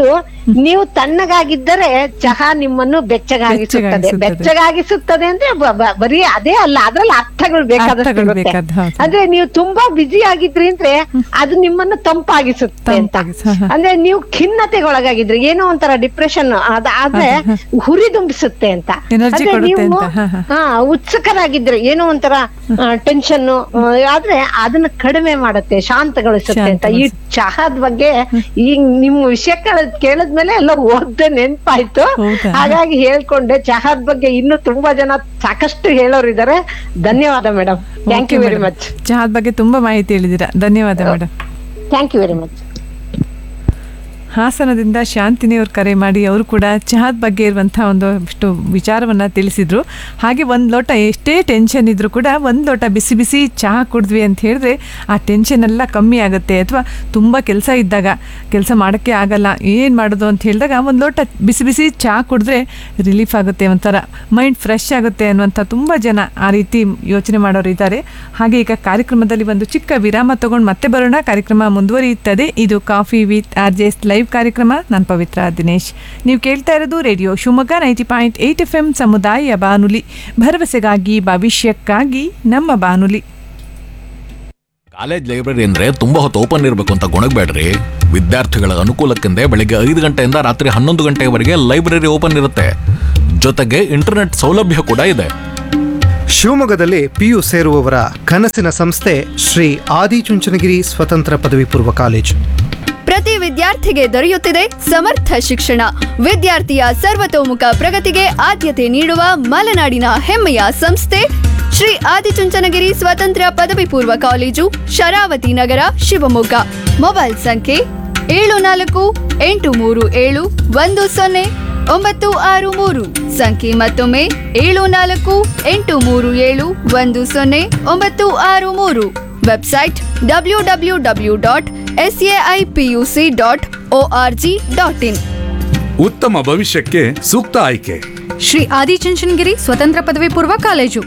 ನೀವು ತಣ್ಣಗಾಗಿದ್ದರೆ ಚಹಾ ನಿಮ್ಮನ್ನು ಬೆಚ್ಚಗಾಗಿಸುತ್ತದೆ ಬೆಚ್ಚಗಾಗಿಸುತ್ತದೆ. ಬೆಚ್ಚಗಾಗಿಸುತ್ತದೆ ಅಂದ್ರೆ ಬ- ಬ- ಬರೀ ಅದೇ ಅಲ್ಲ ಅದ್ರಲ್ಲಿ ಅರ್ಥಗಳು ಬೇಕಾದಷ್ಟು ಅರ್ಥಗಳು ಇರುತ್ತೆ. ಬೇಕಾದ, ಹೌದು. ಅಂದ್ರೆ ನೀವು ತುಂಬಾ ಬಿಸಿ ಆಗಿದ್ರಿ ಅಂದ್ರೆ ಅದು ನಿಮ್ಮನ್ನು ತಂಪಾಗಿಸುತ್ತೆ ಅಂತ ಅಂದ್ರೆ ನೀವು ಖಿನ್ನತೆಗೊಳಗಾಗಿದ್ರಿ ಏನೋ ಒಂಥರ ಡಿಪ್ರೆಷನ್ ಅದಾದ್ರೆ ಹುರಿದುಂಬಿಸುತ್ತೆ ಅಂತ Energy ಅಂದ್ರೆ ಕೊಡುತ್ತೆ ನೀವು ಅಂತ, ಹಾ, ಹಾ. ಹಾ ಉತ್ಸುಕರಾಗಿದ್ರೆ ಏನೋ ಒಂಥರ ಟೆನ್ಷನ್ ಆದ್ರೆ ಅದನ್ನ ಕಡಿಮೆ ಮಾಡುತ್ತೆ ಶಾಂತಗೊಳಿಸುತ್ತೆ ಅಂತ ಈ ಚಹಾದ ಬಗ್ಗೆ ಈಗ ನಿಮ್ ವಿಷಯ ಕೇಳದ್ ಕೇಳದ್ಮೇಲೆ ಎಲ್ಲ ಓದ್ದೆ ನೆನ್ಪಾಯ್ತು ಹೌದಾ? ಹಾಗಾಗಿ ಹೇಳ್ಕೊಂಡೆ ಚಹಾದ ಬಗ್ಗೆ ಇನ್ನು ತುಂಬಾ ಜನ ಸಾಕಷ್ಟು ಹೇಳೋರಿದ್ದಾರೆ ಧನ್ಯವಾದ madam thank you very much ಚಹಾದ ಬಗ್ಗೆ ತುಂಬಾ ಮಾಹಿತಿ ಹೇಳಿದ್ದೀರಾ ಧನ್ಯವಾದ madam thank you very much ಹಾಸನದಿಂದ ಶಾಂತಿನಿ ಅವ್ರು ಕರೆ ಮಾಡಿ ಅವರು ಕೂಡ ಚಹಾದ ಬಗ್ಗೆ ಇರುವಂಥ ಒಂದು ಇಷ್ಟು ವಿಚಾರವನ್ನು ತಿಳಿಸಿದ್ರು ಹಾಗೆ ಒಂದು ಲೋಟ ಎಷ್ಟೇ ಟೆನ್ಷನ್ ಇದ್ರೂ ಕೂಡ ಒಂದು ಲೋಟ ಬಿಸಿ ಬಿಸಿ ಚಹಾ ಕುಡಿದ್ವಿ ಅಂತ ಹೇಳಿದ್ರೆ ಆ ಟೆನ್ಷನ್ ಎಲ್ಲ ಕಮ್ಮಿ ಆಗುತ್ತೆ ಅಥವಾ ತುಂಬ ಕೆಲಸ ಇದ್ದಾಗ ಕೆಲಸ ಮಾಡೋಕ್ಕೆ ಆಗಲ್ಲ ಏನು ಮಾಡೋದು ಅಂತ ಹೇಳಿದಾಗ ಒಂದು ಲೋಟ ಬಿಸಿ ಬಿಸಿ ಚಹಾ ಕುಡಿದ್ರೆ ರಿಲೀಫ್ ಆಗುತ್ತೆ ಒಂಥರ ಮೈಂಡ್ ಫ್ರೆಶ್ ಆಗುತ್ತೆ ಅನ್ನುವಂಥ ತುಂಬ ಜನ ಆ ರೀತಿ ಯೋಚನೆ ಮಾಡೋರು ಇದ್ದಾರೆ ಹಾಗೆ ಈಗ ಕಾರ್ಯಕ್ರಮದಲ್ಲಿ ಒಂದು ಚಿಕ್ಕ ವಿರಾಮ ತಗೊಂಡು ಮತ್ತೆ ಬರೋಣ ಕಾರ್ಯಕ್ರಮ ಮುಂದುವರಿಯುತ್ತದೆ ಇದು coffee with R J S live ಕಾರ್ಯಕ್ರಮ ನಾನು ಪವಿತ್ರ ದಿನೇಶ್ ನೀವು ಕೇಳ್ತಾ ಇರೋದು radio Shivamogga ninety point eight F M ಸಮುದಾಯ ಬಾನುಲಿ ಭರವಸೆಗಾಗಿ ಭವಿಷ್ಯಕ್ಕಾಗಿ ನಮ್ಮ ಬಾನುಲಿ ಕಾಲೇಜ್ ಲೈಬ್ರರಿ ಅಂದ್ರೆ ತುಂಬಾ ಹೊತ್ತು ಓಪನ್ ಇರಬೇಕು ಅಂತ ಗೊಣಗಬೇಡ್ರಿ ವಿದ್ಯಾರ್ಥಿಗಳ ಅನುಕೂಲಕ್ಕೆಂದೇ ಬೆಳಿಗ್ಗೆ ಐದು ಗಂಟೆಯಿಂದ ರಾತ್ರಿ ಹನ್ನೊಂದು ಗಂಟೆವರೆಗೆ ಲೈಬ್ರರಿ ಓಪನ್ ಇರುತ್ತೆ ಜೊತೆಗೆ ಇಂಟರ್ನೆಟ್ ಸೌಲಭ್ಯ ಕೂಡ ಇದೆ ಶಿವಮೊಗ್ಗದಲ್ಲಿ ಪಿಯು ಸೇರುವವರ ಕನಸಿನ ಸಂಸ್ಥೆ ಶ್ರೀ ಆದಿಚುಂಚನಗಿರಿ ಸ್ವತಂತ್ರ ಪದವಿ ಪೂರ್ವ ಕಾಲೇಜು ಪ್ರತಿ ವಿದ್ಯಾರ್ಥಿಗೆ ದೊರೆಯುತ್ತಿದೆ ಸಮರ್ಥ ಶಿಕ್ಷಣ ವಿದ್ಯಾರ್ಥಿಯ ಸರ್ವತೋಮುಖ ಪ್ರಗತಿಗೆ ಆದ್ಯತೆ ನೀಡುವ ಮಲೆನಾಡಿನ ಹೆಮ್ಮೆಯ ಸಂಸ್ಥೆ ಶ್ರೀ ಆದಿಚುಂಚನಗಿರಿ ಸ್ವತಂತ್ರ ಪದವಿ ಪೂರ್ವ ಕಾಲೇಜು ಶರಾವತಿ ನಗರ ಶಿವಮೊಗ್ಗ ಮೊಬೈಲ್ ಸಂಖ್ಯೆ ಏಳು ನಾಲ್ಕು ಎಂಟು ಮೂರು ಏಳು ಒಂದು ಸೊನ್ನೆ ಒಂಬತ್ತು ಆರು ಮೂರು ಸಂಖ್ಯೆ ಮತ್ತೊಮ್ಮೆ ಏಳು ನಾಲ್ಕು ಎಂಟು ಮೂರು ಏಳು ಒಂದು ಸೊನ್ನೆ ಒಂಬತ್ತು ಆರು ಮೂರು website W W W dot S A I P U C dot O R G dot in ಉತ್ತಮ ಭವಿಷ್ಯಕ್ಕೆ ಸೂಕ್ತ ಆಯ್ಕೆ ಶ್ರೀ ಆದಿಚುಂಚನಗಿರಿ ಸ್ವತಂತ್ರ ಪದವಿ ಪೂರ್ವ ಕಾಲೇಜು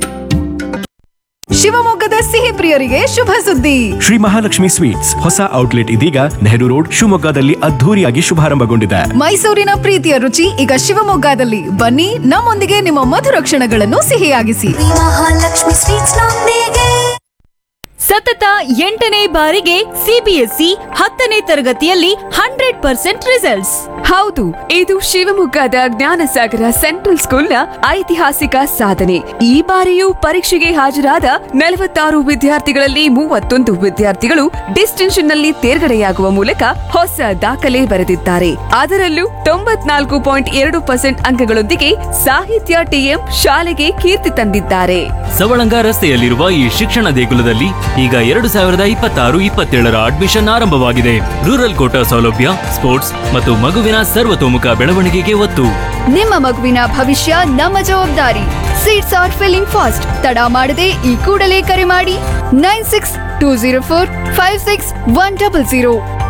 ಶಿವಮೊಗ್ಗದ ಸಿಹಿ ಪ್ರಿಯರಿಗೆ ಶುಭ ಸುದ್ದಿ ಶ್ರೀ ಮಹಾಲಕ್ಷ್ಮಿ ಸ್ವೀಟ್ಸ್ ಹೊಸ ಔಟ್ಲೆಟ್ ಇದೀಗ ನೆಹರು ರೋಡ್ ಶಿವಮೊಗ್ಗದಲ್ಲಿ ಅದ್ಧೂರಿಯಾಗಿ ಶುಭಾರಂಭಗೊಂಡಿದೆ ಮೈಸೂರಿನ ಪ್ರೀತಿಯ ರುಚಿ ಈಗ ಶಿವಮೊಗ್ಗದಲ್ಲಿ ಬನ್ನಿ ನಮ್ಮೊಂದಿಗೆ ನಿಮ್ಮ ಮಧುರ ಕ್ಷಣಗಳನ್ನು ಸಿಹಿಯಾಗಿಸಿ ಮಹಾಲಕ್ಷ್ಮಿ ಸ್ವೀಟ್ಸ್ ನೊಂದಿಗೆ ಸತತ ಎಂಟನೇ ಬಾರಿಗೆ ಸಿಬಿಎಸ್ಇ ಹತ್ತನೇ ತರಗತಿಯಲ್ಲಿ ಹಂಡ್ರೆಡ್ ಪರ್ಸೆಂಟ್ ರಿಸಲ್ಟ್ಸ್ ಹೌದು ಇದು ಶಿವಮೊಗ್ಗದ ಜ್ಞಾನಸಾಗರ ಸೆಂಟ್ರಲ್ ಸ್ಕೂಲ್ನ ಐತಿಹಾಸಿಕ ಸಾಧನೆ ಈ ಬಾರಿಯೂ ಪರೀಕ್ಷೆಗೆ ಹಾಜರಾದ ನಲವತ್ತಾರು ವಿದ್ಯಾರ್ಥಿಗಳಲ್ಲಿ ಮೂವತ್ತೊಂದು ವಿದ್ಯಾರ್ಥಿಗಳು ಡಿಸ್ಟಿಂಕ್ಷನ್ ನಲ್ಲಿ ತೇರ್ಗಡೆಯಾಗುವ ಮೂಲಕ ಹೊಸ ದಾಖಲೆ ಬರೆದಿದ್ದಾರೆ ಅದರಲ್ಲೂ ತೊಂಬತ್ನಾಲ್ಕು ಪಾಯಿಂಟ್ ಎರಡು ಪರ್ಸೆಂಟ್ ಅಂಕಗಳೊಂದಿಗೆ ಸಾಹಿತ್ಯ ಟಿಎಂ ಶಾಲೆಗೆ ಕೀರ್ತಿ ತಂದಿದ್ದಾರೆ ಸವಳಂಗ ರಸ್ತೆಯಲ್ಲಿರುವ ಈ ಶಿಕ್ಷಣ ದೇಗುಲದಲ್ಲಿ ಈಗ ಎರಡು ಸಾವಿರದ ಇಪ್ಪತ್ತಾರು ಇಪ್ಪತ್ತೇಳರ ಅಡ್ಮಿಷನ್ ಆರಂಭವಾಗಿದೆ ರೂರಲ್ ಕೋಟಾ ಸೌಲಭ್ಯ ಸ್ಪೋರ್ಟ್ಸ್ ಮತ್ತು ಮಗುವಿನ ಸರ್ವತೋಮುಖ ಬೆಳವಣಿಗೆಗೆ ಒತ್ತು ನಿಮ್ಮ ಮಗುವಿನ ಭವಿಷ್ಯ ನಮ್ಮ ಜವಾಬ್ದಾರಿ ಸೀಟ್ಸ್ ಆರ್ ಫಿಲ್ಲಿಂಗ್ ಫಾಸ್ಟ್ ತಡ ಮಾಡದೆ ಈ ಕೂಡಲೇ ಕರೆ ಮಾಡಿ nine six two zero four five six one double zero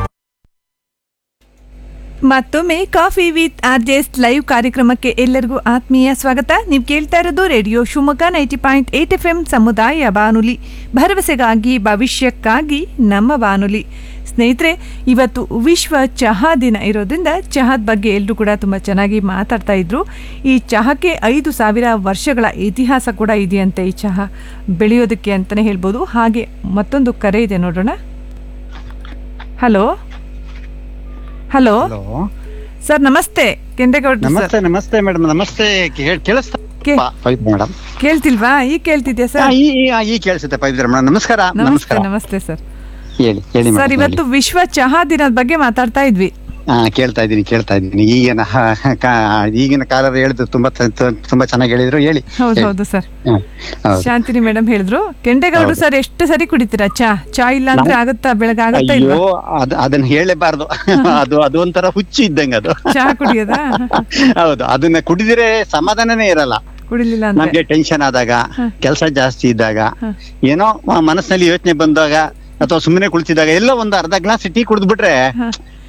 ಮತ್ತೊಮ್ಮೆ coffee with R J S live ಕಾರ್ಯಕ್ರಮಕ್ಕೆ ಎಲ್ಲರಿಗೂ ಆತ್ಮೀಯ ಸ್ವಾಗತ ನೀವು ಕೇಳ್ತಾ ಇರೋದು radio Shivamogga ninety point eight F M ಸಮುದಾಯ ಬಾನುಲಿ ಭರವಸೆಗಾಗಿ ಭವಿಷ್ಯಕ್ಕಾಗಿ ನಮ್ಮ ಬಾನುಲಿ ಸ್ನೇಹಿತರೆ ಇವತ್ತು ವಿಶ್ವ ಚಹಾ ದಿನ ಇರೋದ್ರಿಂದ ಚಹಾದ ಬಗ್ಗೆ ಎಲ್ಲರೂ ಕೂಡ ತುಂಬ ಚೆನ್ನಾಗಿ ಮಾತಾಡ್ತಾ ಇದ್ರು ಈ ಚಹಾಕ್ಕೆ ಐದು ಸಾವಿರ ವರ್ಷಗಳ ಇತಿಹಾಸ ಕೂಡ ಇದೆಯಂತೆ ಈ ಚಹಾ ಬೆಳೆಯೋದಕ್ಕೆ ಅಂತಲೇ ಹೇಳ್ಬೋದು ಹಾಗೆ ಮತ್ತೊಂದು ಕರೆ ಇದೆ ನೋಡೋಣ ಹಲೋ ಹಲೋ ಸರ್ ನಮಸ್ತೆ ಕೆಂಡೇಗೌಡ ನಮಸ್ತೆ ನಮಸ್ತೆ ಮೇಡಮ್ ನಮಸ್ತೆ ಕೇ- ಕೇಳಿಸ್ತಾ ಕೇ- ಪವಿತ್ರ ಮೇಡಮ್ ಕೇಳ್ತಿಲ್ವಾ ಈಗ ಕೇಳ್ತಿದ್ಯಾ ಸರ್ ಈ ಈ- ಈ ಕೇಳಿಸುತ್ತೆ ಪವಿತ್ರ ಮೇಡಮ್ ನಮಸ್ಕಾರ ನಮಸ್ತೆ ನಮಸ್ಕಾರ ನಮಸ್ತೆ ಸರ್ ಹೇಳಿ ಹೇಳಿ ಸರ್ ಮೇಡಮ್ ಇವತ್ತು ವಿಶ್ವ ಚಹಾ ದಿನದ ಬಗ್ಗೆ ಮಾತಾಡ್ತಾ ಇದ್ವಿ ಹಾ ಕೇಳ್ತಾ ಇದ್ದೀನಿ ಕೇಳ್ತಾ ಇದ್ದೀನಿ ಈಗಿನ ಹ, ಕಾ- ಈಗಿನ ಕಾಲರು ಹೇಳಿದ್ರು ತುಂಬಾ ತ- ತ- ತುಂಬಾ ಚೆನ್ನಾಗಿ ಹೇಳಿದ್ರು ಹೇಳಿ ಹೌದು ಹೇಳಿ. ಹೌದು ಸರ್ ಹ್ಮ್, ಹೌದು. ಶಾಂತಿನಿ ಮೇಡಮ್ ಹೇಳಿದ್ರು ಕೆಂಡೇಗೌಡರು ಹೌದು. ಸರ್ ಎಷ್ಟು ಸರಿ ಕುಡಿತೀರಾ ಚಾ ಚಾ ಇಲ್ಲ ಅಂದ್ರೆ ನಾವು- ಆಗುತ್ತಾ ಬೆಳಗ್ಗೆ ಆಗುತ್ತಾ ಅಯ್ಯೋ ಇಲ್ವಾ ಅದ್ ಅದನ್ನ ಹೇಳಲೇಬಾರ್ದು ಅದು ಅದು ಒಂಥರ ಹುಚ್ಚು ಇದ್ದಂಗೆ ಅದು ಚಹಾ ಕುಡಿಯೋದಾ ಹೌದು ಅದನ್ನ ಕುಡಿದಿರೆ ಸಮಾಧಾನನೇ ಇರಲ್ಲ ಕುಡಿಲಿಲ್ಲ ಅಂದ್ರೆ ನಮ್ಗೆ ಟೆನ್ಷನ್ ಆದಾಗ ಹ. ಕೆಲಸ ಜಾಸ್ತಿ ಇದ್ದಾಗ ಹ. ಏನೋ ಮ- ಮನಸ್ಸಿನಲ್ಲಿ ಯೋಚನೆ ಬಂದಾಗ ಅಥವಾ ಸುಮ್ಮನೆ ಕುಳಿತಿದ್ದಾಗ ಎಲ್ಲ ಒಂದು ಅರ್ಧ ಗ್ಲಾಸ್ ಟೀ ಕುಡಿದ್ಬಿಟ್ರೆ ಹ.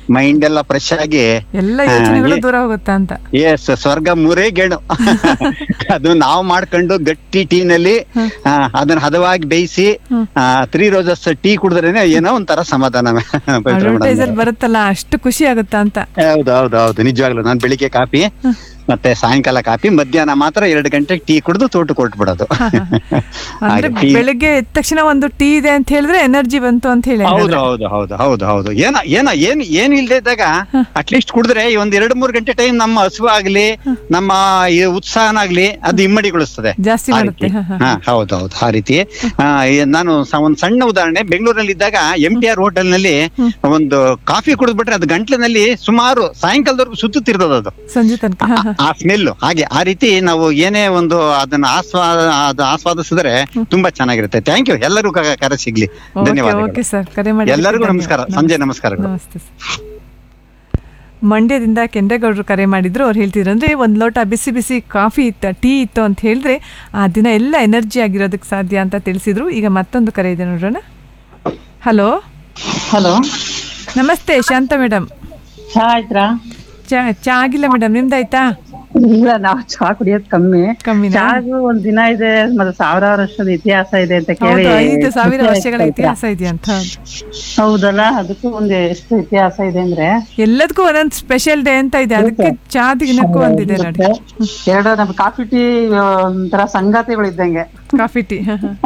ಮೈಂಡ್ ಎಲ್ಲ ಫ್ರೆಶ್ ಆಗಿ ಎಲ್ಲ ಯೋಚನೆಗಳು ದೂರ ಹೋಗುತ್ತಾ ಅಂತ ಎಸ್ ಸ್ವರ್ಗ ಮೂರೇ ಗೇಣು ಅದು ನಾವು ಮಾಡ್ಕೊಂಡು ಗಟ್ಟಿ ಟೀನಲ್ಲಿ ಆ, ಅದನ್ನ ಹದವಾಗಿ ಬೇಯಿಸಿ ತ್ರೀ ರೋಸಸ್ ಟೀ ಕುಡಿದ್ರೇನೆ ಏನೋ ಒಂಥರ ಸಮಾಧಾನ ಪವಿತ್ರ ಅಡ್ವರ್ಟೈಸ್ madam. ಅಲ್ಲಿ ಬರುತ್ತಲ್ಲ ಅಷ್ಟು ಖುಷಿ ಆಗುತ್ತಾ ಅಂತ ಹೌದು ಹೌದು ಹೌದು ನಿಜವಾಗ್ಲು ನಾನು ಬೆಳಿಗ್ಗೆ ಕಾಫಿ ಮತ್ತೆ ಸಾಯಂಕಾಲ ಕಾಫಿ ಮಧ್ಯಾಹ್ನ ಮಾತ್ರ ಎರಡು ಗಂಟೆಗೆ ಟೀ ಕುಡಿದು ತೋಟ ಕೊಟ್ಬಿಡೋದು ಅಂದ್ರೆ ಹಾಗೆ ಟೀ ಬೆಳಿಗ್ಗೆ ಎದ್ದ ತಕ್ಷಣ ಒಂದು ಟೀ ಇದೆ ಅಂತ ಹೇಳಿದ್ರೆ ಎನರ್ಜಿ ಬಂತು ಅಂತ ಹೇಳಿ ಹೌದು ಹೌದು ಹೌದು ಹೌದು ಹೌದು ಏನ ಏನ ಏನ್ ಏನ್ ಇಲ್ದೇ ಇದ್ದಾಗ ಅಟ್ಲೀಸ್ಟ್ ಕುಡಿದ್ರೆ ಈ ಒಂದ್ ಎರಡ್ ಮೂರ್ ಗಂಟೆ ಟೈಮ್ ನಮ್ಮ ಹಸುವು ಆಗ್ಲಿ ನಮ್ಮ ಈ ಉತ್ಸಾಹನಾಗ್ಲಿ ಅದು ಇಮ್ಮಡಿಗೊಳಿಸ್ತದೆ ಜಾಸ್ತಿ ಆ ಮಾಡುತ್ತೆ, ರೀತಿ. ಹ, ಹ. ಹಾ ಹೌದು ಹೌದು ಆ ರೀತಿ ಆ, ಈ ನಾನು ಸ- ಒಂದ್ ಸಣ್ಣ ಉದಾಹರಣೆ ಬೆಂಗಳೂರಲ್ಲಿ ಇದ್ದಾಗ ಎಂ ಟಿ ಆರ್ ಹೋಟೆಲ್ ನಲ್ಲಿ ಒಂದು ಕಾಫಿ ಕುಡಿದ್ಬಿಟ್ರೆ ಅದು ಗಂಟ್ಲಿನಲ್ಲಿ ಸುಮಾರು ಸಾಯಂಕಾಲದವರೆಗೂ ಸುತ್ತುತ್ತಿರ್ತದ ಅದು ಸಂಜೆ ತನಕ ಹ, ಹ. ಆ ಸ್ಮೆಲ್ ಹಾಗೆ ಆ ರೀತಿ ನಾವು ಏನೇ ಒಂದು ಅದನ್ನ ಆಸ್ವಾದ ಅದು ಆಸ್ವಾದಿಸಿದ್ರೆ ತುಂಬಾ ಚೆನ್ನಾಗಿರುತ್ತೆ ಥ್ಯಾಂಕ್ ಯು ಎಲ್ಲರಿಗೂ ಕ- ಕರೆ ಸಿಗ್ಲಿ ಓಕೆ ಧನ್ಯವಾದಗಳು ಓಕೆ ಸರ್ ಕರೆ ಮಾಡಿ ಎಲ್ಲರಿಗೂ ನಮಸ್ಕಾರ ಸಂಜೆ ನಮಸ್ಕಾರಗಳು ನಮಸ್ತೆ ಸರ್ ಮಂಡ್ಯದಿಂದ ಕೆಂಡೇಗೌಡರು ಕರೆ ಮಾಡಿದ್ರು ಅವ್ರು ಹೇಳ್ತಿದ್ರು ಅಂದ್ರೆ ಒಂದು ಲೋಟ ಬಿಸಿ ಬಿಸಿ ಕಾಫಿ ಇತ್ತು ಟೀ ಇತ್ತು ಅಂತ ಹೇಳಿದ್ರೆ ಆ ದಿನ ಎಲ್ಲ ಎನರ್ಜಿ ಆಗಿರೋದಕ್ಕೆ ಸಾಧ್ಯ ಅಂತ ತಿಳಿಸಿದ್ರು ಈಗ ಮತ್ತೊಂದು ಕರೆ ಇದೆ ನೋಡೋಣ ಹಲೋ ಹಲೋ ನಮಸ್ತೆ ಶಾಂತ ಮೇಡಮ್ ಚಾ ಆಯ್ತ್ರಾ ಚಾ ಚಾ ಆಗಿಲ್ಲ ಮೇಡಮ್ ನಿಮ್ದಾಯ್ತಾ ಇಲ್ಲ ನಾವು ಚಾ ಕುಡಿಯೋದ್ ಕಮ್ಮಿ ಕಮ್ಮಿನಾ? ಚಾಗೂ ಒಂದ್ ದಿನ ಇದೆ ಮತ್ತೆ ಸಾವಿರಾರು ವರ್ಷದ ಇತಿಹಾಸ ಇದೆ ಅಂತ ಕೇಳಿ ಹೌದು ಐದು ಸಾವಿರ ಖುಷಿ ವರ್ಷಗಳ ಆಯ್ತು ಇತಿಹಾಸ ಇದೆಯಾ ಅಂತ ಹೌದು. ಹೌದಲ್ಲ ಅದಕ್ಕೂ ಒಂದು ಎಷ್ಟು ಇತಿಹಾಸ ಇದೆ ಅಂದ್ರೆ ಎಲ್ಲದಕ್ಕೂ ಒಂದೊಂದು ಸ್ಪೆಷಲ್ ಡೇ ಅಂತ ಇದೆ ಅದಕ್ಕೆ ಚಾ ದಿನಕ್ಕೂ ಒಂದಿದೆ ನೋಡಿ ಎರಡು ನಮ್ಮ ಕಾಫಿ ಟೀ ಒಂಥರ ಸಂಗಾತಿಗಳು ಇದ್ದಂಗೆ ಕಾಫಿ ಟೀ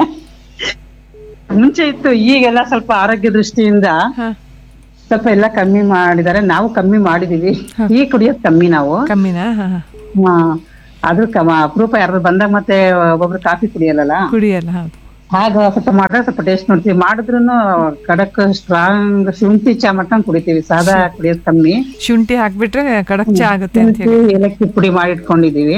ಮುಂಚೆ ಇತ್ತು ಈಗೆಲ್ಲ ಸ್ವಲ್ಪ ಆರೋಗ್ಯ ದೃಷ್ಟಿಯಿಂದ ಸ್ವಲ್ಪ ಎಲ್ಲ ಕಮ್ಮಿ ಮಾಡಿದ್ದಾರೆ ನಾವು ಕಮ್ಮಿ ಮಾಡಿದೀವಿ ಈಗ ಕುಡಿಯೋದ್ ಕಮ್ಮಿ ನಾವು ಕಮ್ಮಿನಾ ಹ, ಹ. ಹಾ ಅದು ಕಮ ಅಪರೂಪ ಯಾರು ಬಂದಾಗ ಮತ್ತೆ ಒಬ್ಬೊಬ್ರು ಕಾಫಿ ಕುಡಿಯಲ್ಲ ಕುಡಿಯಲ್ಲ ಹೌದು ಹಾಗ ಸ್ವಲ್ಪ ಮಾಡಿದ್ರೆ ಸ್ವಲ್ಪ ಟೇಸ್ಟ್ ನೋಡ್ತೀವಿ ಮಾಡಿದ್ರುನು ಕಡಕ್ ಸ್ಟ್ರಾಂಗ್ ಶುಂಠಿ ಚಾ ಮಾಡ್ಕೊಂಡ್ ಕುಡಿತೀವಿ ಸಾದಾ ಕುಡಿಯೋದ್ ಕಮ್ಮಿ ಶುಂಠಿ ಹಾಕ್ಬಿಟ್ರೆ ಕಡಕ್ ಚಾ ಆಗುತ್ತೆ ಅಂತ ಹೇಳಿ ಶುಂಠಿ ಏಲಕ್ಕಿ ಪುಡಿ ಮಾಡಿ ಇಟ್ಕೊಂಡಿದೀವಿ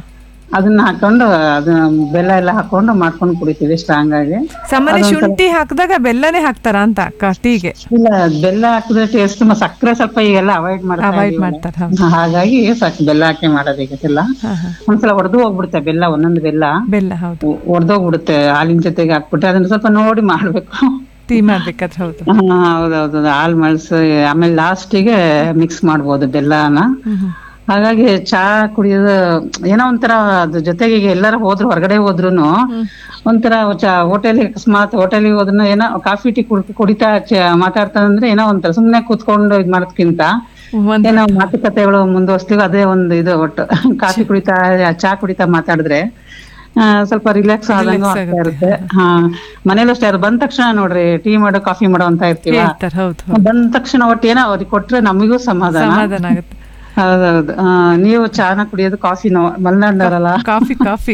ಅದನ್ನ ಹಾಕೊಂಡು ಅದನ್ನ ಬೆಲ್ಲ ಎಲ್ಲ ಹಾಕೊಂಡು ಮಾಡ್ಕೊಂಡು ಕುಡಿತೀವಿ ಸ್ಟ್ರಾಂಗ್ ಆಗಿ ಸಾಮಾನ್ಯ ಅದೊಂಥರ- ಶುಂಠಿ ಹಾಕಿದಾಗ ಬೆಲ್ಲನೇ ಹಾಕ್ತಾರ ಅಂತ ಕ- ಟೀಗೆ ಇಲ್ಲ ಬೆಲ್ಲ ಹಾಕಿದ್ರೆ ಟೇಸ್ಟ್ ಸಕ್ಕರೆ ಸ್ವಲ್ಪ ಈಗೆಲ್ಲ ಅವಾಯ್ಡ್ ಮಾಡ್ತಾ ಅವಾಯ್ಡ್ ಇದೀವಲ್ಲ. ಮಾಡ್ತಾರೆ ಹೌದು. ಹಾಗಾಗಿ ಸಾಕು ಬೆಲ್ಲ ಹಾಕಿ ಮಾಡೋದು ಈಗೆಲ್ಲ ಒಂದ್ಸಲ ಒಡೆದು ಹೋಗ್ಬಿಡುತ್ತೆ ಬೆಲ್ಲ ಒಂದೊಂದು ಬೆಲ್ಲ ಬೆಲ್ಲ ಹೌದು ಒಡೆದೋಗ್ಬಿಡುತ್ತೆ ಹಾಲಿನ ಜೊತೆಗೆ ಹಾಕ್ಬಿಟ್ಟು ಅದನ್ನ ಸ್ವಲ್ಪ ನೋಡಿ ಮಾಡ್ಬೇಕು ಟೀ ಮಾಡ್ಬೇಕಾದ್ರೆ ಹೌದು ಹಾ ಹೌದೌದು ಹಾಲ್ ಮಳ್ಸು ಆಮೇಲೆ ಲಾಸ್ಟಿಗೆ ಮಿಕ್ಸ್ ಮಾಡ್ಬೋದು ಬೆಲ್ಲನ ಹಾಗಾಗಿ ಚಾ ಕುಡಿಯೋದು ಏನೋ ಒಂಥರ ಅದ್ರ ಜೊತೆಗೆ ಈಗ ಎಲ್ಲಾರು ಹೋದ್ರು ಹೊರಗಡೆ ಹೋದ್ರುನು ಒಂಥರ ಚಾ ಹೋಟೆಲ್ ಅಕಸ್ಮಾತ್ ಹೋಟೆಲಿಗೆ ಹೋದ್ರು ಏನೋ ಕಾಫಿ ಟೀ ಕುಡ್- ಕುಡಿತಾ ಚ- ಮಾತಾಡ್ತಾ ಅಂದ್ರೆ ಏನೋ ಒಂಥರ ಸುಮ್ನೆ ಕೂತ್ಕೊಂಡು ಇದ್ ಮಾಡೋದ್ಕಿಂತ ಏನೋ ಮಾತುಕತೆಗಳು ಮುಂದುವರ್ಸ್ತೀವಿ ಅದೇ ಒಂದು ಇದು ಒಟ್ಟು ಕಾಫಿ ಕುಡಿತಾ ಚಾ ಕುಡಿತಾ ಮಾತಾಡಿದ್ರೆ ಆ, ಸ್ವಲ್ಪ ರಿಲ್ಯಾಕ್ಸ್ ಆದಂಗ Relax ಆಗ್ತಾ ಇರುತ್ತೆ ಹಾ ಮನೇಲೂ ಅಷ್ಟೇ ಅದು ಬಂದ ತಕ್ಷಣ ನೋಡ್ರಿ ಟೀ ಮಾಡೋ ಕಾಫಿ ಮಾಡೋ ಅಂತ ಇರ್ತೀವ ಹೇಳ್ತಾರೆ ಹೌದು ಬಂದ ತಕ್ಷಣ ಒಟ್ಟು ಏನೋ ಅವ್ರಿಗೆ ಕೊಟ್ರೆ ನಮಗೂ ಸಮಾಧಾನ ಸಮಾಧಾನ ಆಗುತ್ತೆ ಹೌದೌದು ಆ, ನೀವು ಚಾನ ಕುಡಿಯೋದು ಕಾಫಿ ನಾವು ಮಲ್ನಾಡಲ್ಲ ಕಾಫಿ ಕಾಫಿ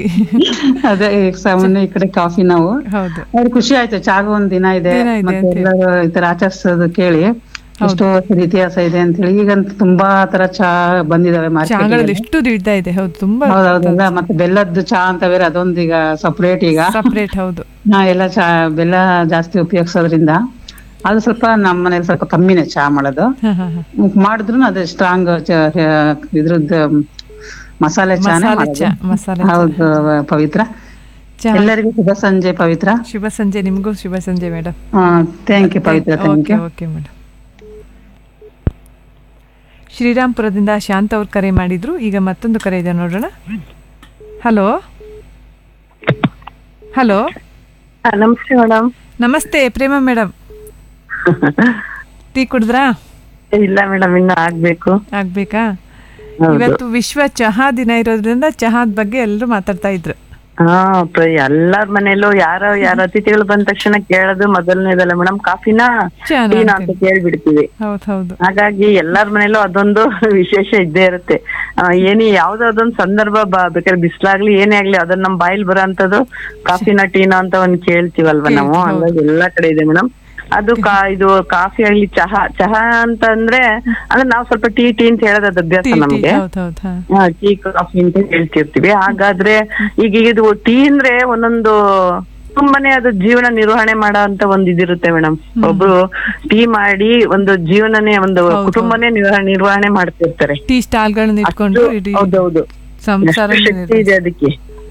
ಅದೇ ಈಗ ಸಾಮಾನ್ಯ ಈ ಕಡೆ ಕಾಫಿ ನಾವು ಹೌದು ಅವ್ರಿಗೆ ಖುಷಿ ಆಯ್ತು ಚಾಗ ಒಂದ್ ದಿನ ಇದೆ ದಿನ ಇದೆ ಮತ್ತೆ ಅಂತ ಹೇಳಿ. ಎಲ್ಲರೂ ಈ ತರ ಆಚರಿಸೋದು ಕೇಳಿ ಎಷ್ಟೋ ವರ್ಷದ ಇತಿಹಾಸ ಇದೆ ಅಂತ ಹೇಳಿ ಈಗಂತೂ ತುಂಬಾ ತರ ಚಾ ಬಂದಿದಾವೆ ಚಾಗಳಲ್ಲಿ ಮಾರ್ಕೆಟ್ ಎಷ್ಟು ವಿಧ ಇದೆ ಹೌದು ತುಂಬಾ ಹೌದೌದಲ್ಲ ಮತ್ತೆ ಬೆಲ್ಲದ್ದು ಚಾ ಅಂತ ಬೇರೆ ಅದೊಂದು ಈಗ ಸಪರೇಟ್ ಈಗ ಸಪರೇಟ್ ಹೌದು ನಾ ಎಲ್ಲ ಚಾ ಬೆಲ್ಲ ಜಾಸ್ತಿ ಉಪಯೋಗಿಸೋದ್ರಿಂದ ಅದು ಸ್ವಲ್ಪ ನಮ್ಮ ಮನೇಲಿ ಸ್ವಲ್ಪ ಕಮ್ಮಿನೇ ಚಾ ಮಾಡೋದು ಹ, ಹ, ಹ. ಮಾಡಿದ್ರು ಅದೇ ಸ್ಟ್ರಾಂಗ್ ಇದ್ರದ್ದು ಮಸಾಲೆ ಚಾನೆ ಮಸಾಲೆ ಮಾಡೋದು. ಚಾ, ಮಸಾಲೆ ಚಾ. ಹೌದು ಪವಿತ್ರ ಚಾ. ಎಲ್ಲರಿಗೂ ಶುಭ ಸಂಜೆ ಪವಿತ್ರ ಶುಭ ಸಂಜೆ ನಿಮಗೂ ಶುಭ ಸಂಜೆ madam thank you Pavitra thank okay you okay madam ಶ್ರೀರಾಮ್ಪುರದಿಂದ ಶಾಂತ ಅವ್ರು ಕರೆ ಮಾಡಿದ್ರು ಈಗ ಮತ್ತೊಂದು ಕರೆ ಇದೆ ನೋಡೋಣ ಹಲೋ ಹಲೋ ನಮಸ್ತೆ ಮೇಡಮ್ ನಮಸ್ತೆ ಪ್ರೇಮ ಮೇಡಮ್ ಟೀ ಕುಡಿದ್ರಾ ಇಲ್ಲ ಮೇಡಮ್ ಇನ್ನು ಆಗ್ಬೇಕು ಆಗ್ಬೇಕಾ ಹೌದು. ಇವತ್ತು ವಿಶ್ವ ಚಹಾ ದಿನ ಇರೋದ್ರಿಂದ ಚಹಾದ ಬಗ್ಗೆ ಎಲ್ಲರೂ ಮಾತಾಡ್ತಾ ಇದ್ರು ಹಾ ಪ್ರ- ಎಲ್ಲಾರ್ ಮನೇಲೂ ಯಾರೋ ಯಾರ ಅತಿಥಿಗಳು ಬಂದ ತಕ್ಷಣ ಕೇಳೋದು ಮೊದಲನೇದಲ್ಲ ಮೇಡಮ್ ಕಾಫಿನ ಚಾನ ಟೀನಾ ಅಂತ ಕೇಳ್ಬಿಡ್ತೀವಿ ಹೌದು ಹೌದು ಹಾಗಾಗಿ ಎಲ್ಲಾರ್ ಮನೇಲೂ ಅದೊಂದು ವಿಶೇಷ ಇದ್ದೇ ಇರುತ್ತೆ ಆ, ಏನಿ ಯಾವ್ದೋ ಅದೊಂದ್ ಸಂದರ್ಭ ಬ- ಬೇಕಾದ್ರೆ ಬಿಸ್ಲಾಗ್ಲಿ ಏನೇ ಆಗ್ಲಿ ಅದನ್ನ ನಮ್ ಬಾಯಿಲ್ ಬರೋ ಅಂತದ್ದು ಕಾಫಿನ ಟೀನಾ ಅಂತ ಒಂದ್ ಕೇಳ್ತೀವಲ್ವಾ ನಾವು ಕೇಳ್ತೀವಿ, ಹೌದು. ಹಂಗಾಗಿ ಎಲ್ಲಾ ಕಡೆ ಇದೆ ಮೇಡಮ್ ಅದು ಕಾ ಇದು ಕಾಫಿ ಆಗ್ಲಿ ಚಹಾ ಚಹಾ ಅಂತಂದ್ರೆ ಅಂದ್ರೆ ನಾವ್ ಸ್ವಲ್ಪ ಟೀ ಟೀ ಅಂತ ಹೇಳೋದು ಅದು ಅಭ್ಯಾಸ ಟೀ ಟೀ ನಮ್ಗೆ ಹೌದು ಹೌದು ಹಾ ಹಾ, ಟೀ ಕಾಫಿ ಅಂತ ಹೇಳ್ತಿರ್ತೀವಿ ಹಾಗಾದ್ರೆ ಈಗ ಇದು ಟೀ ಅಂದ್ರೆ ಒಂದೊಂದು ತುಂಬಾನೇ ಅದು ಜೀವನ ನಿರ್ವಹಣೆ ಮಾಡೋ ಅಂತ ಒಂದ್ ಇದಿರುತ್ತೆ ಮೇಡಮ್ ಒಬ್ರು ಟೀ ಮಾಡಿ ಒಂದು ಜೀವನನೇ ಒಂದು ಕುಟುಂಬನೇ ನಿರ್ವಹಣೆ ನಿರ್ವಹಣೆ ಮಾಡ್ತಿರ್ತಾರೆ ಟೀ ಸ್ಟಾಲ್ಗಳನ್ನ ಇಟ್ಕೊಂಡು ಇಡೀ ಹೌದೌದು ಸಂಸಾರ ಎಷ್ಟು ಶಕ್ತಿ ಇದೆ ಅದಕ್ಕೆ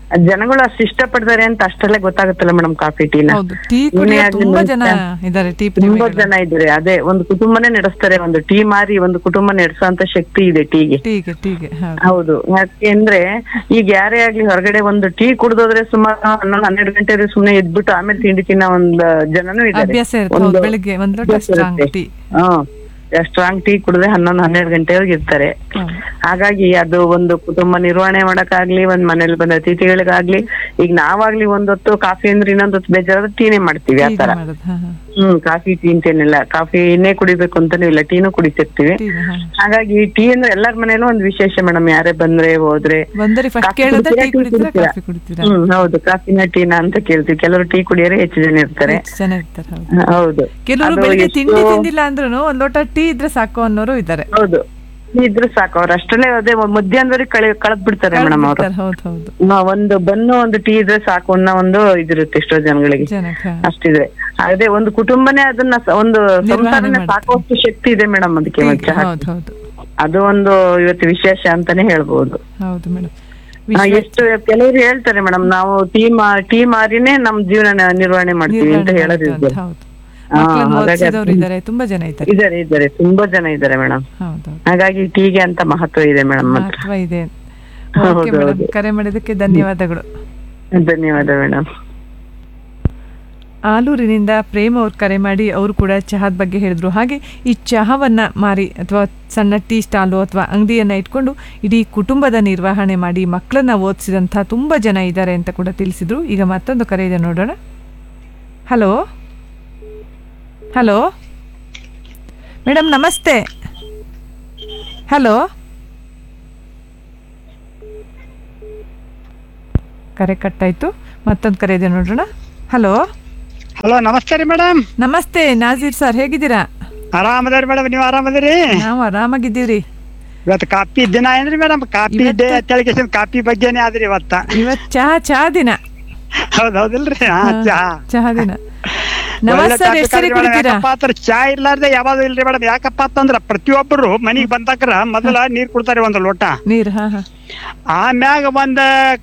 ಜನಗಳು ಅಷ್ಟು ಇಷ್ಟಪಡ್ತಾರೆ ಅಂತ ಅಷ್ಟರಲ್ಲೇ ಗೊತ್ತಾಗುತ್ತಲ್ಲ ಮೇಡಮ್ ಕಾಫಿ ಟೀನ ಹೌದು ಟೀ ಏನೇ ಕುಡಿಯೋ ಆಗ್ಲಿ ತುಂಬಾ ಮುಂಚೆ- ಜನ ಇದ್ದಾರೆ ಟೀ ತುಂಬಾ ಜನ ಇದ್ದಾರೆ ಅದೇ ಒಂದು ಕುಟುಂಬನೇ ನಡೆಸ್ತಾರೆ ಒಂದು ಟೀ ಮಾರಿ ಒಂದು ಕುಟುಂಬ ನಡೆಸೋಂತ ಶಕ್ತಿ ಇದೆ ಟೀಗೆ ಟೀಗೆ ಟೀಗೆ ಹೌದು ಹೌದು ಯಾಕೆಂದ್ರೆ ಈಗ ಯಾರೇ ಆಗ್ಲಿ ಹೊರಗಡೆ ಒಂದು ಟೀ ಕುಡ್ದೋದ್ರೆ ಸುಮಾರು ಹನ್ನೊಂದು ಹನ್ನೆರಡು ಗಂಟೆ ಸುಮ್ನೆ ಎದ್ಬಿಟ್ಟು ಆಮೇಲೆ ತಿಂಡಿ ತಿನ್ನೋ ಒಂದ್ ಜನನು ಇದ್ದಾರೆ ಅಭ್ಯಾಸ ಇರುತ್ತೆ ಹೌದು ಬೆಳಿಗ್ಗೆ ಒಂದ್ ಲೋಟ strong tea hmm strong tea ಕುಡಿದ್ರೆ ಹನ್ನೊಂದು ಹನ್ನೆರಡು ಗಂಟೆವರೆಗೆ ಇರ್ತಾರೆ ಹಾಗಾಗಿ ಅದು ಒಂದು ಕುಟುಂಬ ನಿರ್ವಹಣೆ ಮಾಡಕ್ಕಾಗ್ಲಿ ಒಂದ್ ಮನೇಲಿ ಬಂದ ಅತಿಥಿಗಳಿಗಾಗ್ಲಿ ಈಗ ನಾವಾಗ್ಲಿ ಒಂದೊತ್ತು ಕಾಫಿ ಅಂದ್ರೆ ಇನ್ನೊಂದ್ ಹೊತ್ತು ಬೇಜಾರಾದ್ರೆ ಟೀನೇ ಮಾಡ್ತೀವಿ ಆ ತರ ಮಾಡೋದು ಹಾ ಹಾ ಹ್ಮ್ ಕಾಫಿ ಟೀ ಅಂತೇನಿಲ್ಲ ಕಾಫಿನೇ ಕುಡಿಬೇಕು ಅಂತಾನೂ ಇಲ್ಲ ಟೀನು ಕುಡಿತಿರ್ತೀವಿ ಹಾಗಾಗಿ ಟೀ ಅಂದ್ರೆ ಎಲ್ಲಾರ ಮನೇಲೂ ಒಂದು ವಿಶೇಷ ಮೇಡಮ್ ಯಾರೇ ಬಂದ್ರೆ ಹೋದ್ರೆ ಬಂದರೆ ಫಸ್ಟ್ ಕಾಫಿ ಕೇಳೋದ ಟೀ ಕುಡಿತೀರಾ, ಕುಡಿತೀರಾ ಕುಡಿತೀರಾ? ಕಾಫಿ ಕುಡಿತೀರಾ ಹ್ಮ್ ಹೌದು ಕಾಫಿನ ಟೀನಾ ಅಂತ ಕೇಳ್ತೀವಿ ಕೆಲವರು ಟೀ ಕುಡಿಯೋರೆ ಹೆಚ್ಚು ಜನ ಇರ್ತಾರೆ ಹೆಚ್ಚು ಜನ ಇರ್ತಾರೆ ಹೌದು ಹೌದು ಕೆಲವರು ಅದು ಬೆಳಿಗ್ಗೆ ಎಷ್ಟು- ತಿಂಡಿ ತಿಂದಿಲ್ಲ ಅಂದ್ರೂ ಒಂದ್ ಲೋಟ ಟೀ ಇದ್ರೆ ಸಾಕು ಅನ್ನೋರು ಇದ್ದಾರೆ ಹೌದು ಇದ್ರೆ ಸಾಕು ಅವ್ರು ಅಷ್ಟಲ್ಲೇ ಅದೇ ಮಧ್ಯಾಹ್ನದವರೆಗೆ ಕಳೆ ಕಳೆದ್ ಬಿಡ್ತಾರೆ ಮೇಡಮ್ ಅವರು ಹೌದು ಹೌದು ಒಂದು ಬನ್ನು ಒಂದು ಟೀ ಇದ್ರೆ ಸಾಕು ಅನ್ನೋ ಒಂದು ಇದಿರುತ್ತೆ ಎಷ್ಟೋ ಜನಗಳಿಗೆ ಜನಕ್ಕೆ ಅಷ್ಟಿದೆ ಅದೇ ಒಂದು ಕುಟುಂಬನೇ ಅದನ್ನ ಸ- ಒಂದು ಸಂಸಾರನೇ ಮಾಡುತ್ತೆ. ಸಾಕುವಷ್ಟು ಶಕ್ತಿ ಇದೆ ಮೇಡಮ್ ಅದಕ್ಕೆ ಟೀಗೆ, ಮತ್ತೆ ಹೌದು ಹೌದು ಅದು ಒಂದು ಇವತ್ತು ವಿಶೇಷ ಅಂತಾನೆ ಹೇಳ್ಬೋದು ಹೌದು ಮೇಡಮ್ ಆ, ಎಷ್ಟು ಕೆಲವರು ಹೇಳ್ತಾರೆ ಮೇಡಮ್ ನಾವು ಟೀ ಮಾ ಟೀ ಮಾರಿನೇ ನಮ್ ಜೀವನ ನ- ನಿರ್ವಹಣೆ ಮಾಡ್ತೀವಿ ಅಂತ ಹೇಳೋದಿದೆ ಹೌದು ಮಕ್ಕಳನ್ನು ಓದಿಸಿದವರು ಇದ್ದಾರೆ ತುಂಬಾ ಜನ ಇದ್ದಾರೆ ಇದಾರೆ ಇದಾರೆ ತುಂಬಾ ಜನ ಇದ್ದಾರೆ ಮೇಡಮ್ ಹೌದು ಹಾಗಾಗಿ ಟೀಗೆ ಅಂತ ಮಹತ್ವ ಇದೆ ಮೇಡಮ್ ಮಾತ್ರ ಮಹತ್ವ ಇದೆ ಹೌದು, ಓಕೆ ಮೇಡಮ್ ಹೌದು. ಕರೆ ಮಾಡಿದ್ದಕ್ಕೆ ಧನ್ಯವಾದಗಳು ಧನ್ಯವಾದ ಮೇಡಮ್ ಆಲೂರಿನಿಂದ ಪ್ರೇಮ್ ಅವ್ರು ಕರೆ ಮಾಡಿ ಅವರು ಕೂಡ ಚಹಾದ ಬಗ್ಗೆ ಹೇಳಿದ್ರು ಹಾಗೆ ಈ ಚಹಾವನ್ನ ಮಾರಿ ಅಥವಾ ಸಣ್ಣ ಟೀ ಸ್ಟಾಲು ಅಥವಾ ಅಂಗಡಿಯನ್ನ ಇಟ್ಕೊಂಡು ಇಡೀ ಕುಟುಂಬದ ನಿರ್ವಹಣೆ ಮಾಡಿ ಮಕ್ಕಳನ್ನ ಓದಿಸಿದಂಥ ತುಂಬ ಜನ ಇದ್ದಾರೆ ಅಂತ ಕೂಡ ತಿಳಿಸಿದ್ರು ಈಗ ಮತ್ತೊಂದು ಕರೆ ಇದೆ ನೋಡೋಣ ಹಲೋ ಹಲೋ ಮೇಡಮ್ ನಮಸ್ತೆ ಹಲೋ ಕರೆ ಕಟ್ಟಾಯ್ತು ಮತ್ತೊಂದು ಕರೆ ಇದೆ ನೋಡೋಣ ಹಲೋ ಹಲೋ ನಮಸ್ತೆ ರೀ ಮೇಡಮ್ ನಮಸ್ತೆ ನಾಜೀರ್ ಸರ್ ಹೇಗಿದ್ದೀರಾ ಆರಾಮದಾರಿ ಮೇಡಮ್ ನೀವು ಆರಾಮದಿರಿ ನಾವು ಆರಾಮಾಗಿದ್ದೀವ್ರಿ ಇವತ್ತು ಕಾಪಿ ದಿನ ಏನ್ರಿ ಮೇಡಮ್ ಕಾಪಿ ಡೇ ತೆಳಗೇಶನ್ ಕಾಪಿ ಬಗ್ಗೆನೇ ಆದ್ರಿ ಇವತ್ತ ಇವತ್ ಚಹಾ ಚಹಾ ದಿನ ಹೌದ್ ಹೌದಿಲ್ರಿ ಹಾ ಹಾ, ಚಹಾ ಚಹಾ ದಿನ ಒಳ್ಳೆ ನಮಸ್ ಸರ್ topic ಎಷ್ಟು ಸರಿ ಆದ್ರಿ madam. ಕುಡಿತೀರಾ ಯಾಕಪ್ಪ ಅಂದ್ರ ಚಾ ಇರ್ಲಾರ್ದೆ ಯಾವ್ದು ಇಲ್ರಿ ಮೇಡಮ್ ಯಾಕಪ್ಪ ಅಂತಂದ್ರ ಪ್ರತಿಯೊಬ್ಬರು ಮನಿಗ್ ಬಂದಾಕ್ರ ಮೊದಲ ನೀರ್ ಕುಡ್ತಾರೆ ಒಂದು ಲೋಟ ನೀರ್ ಹಾ ಹಾ ಆಮ್ಯಾಗ ಒಂದ್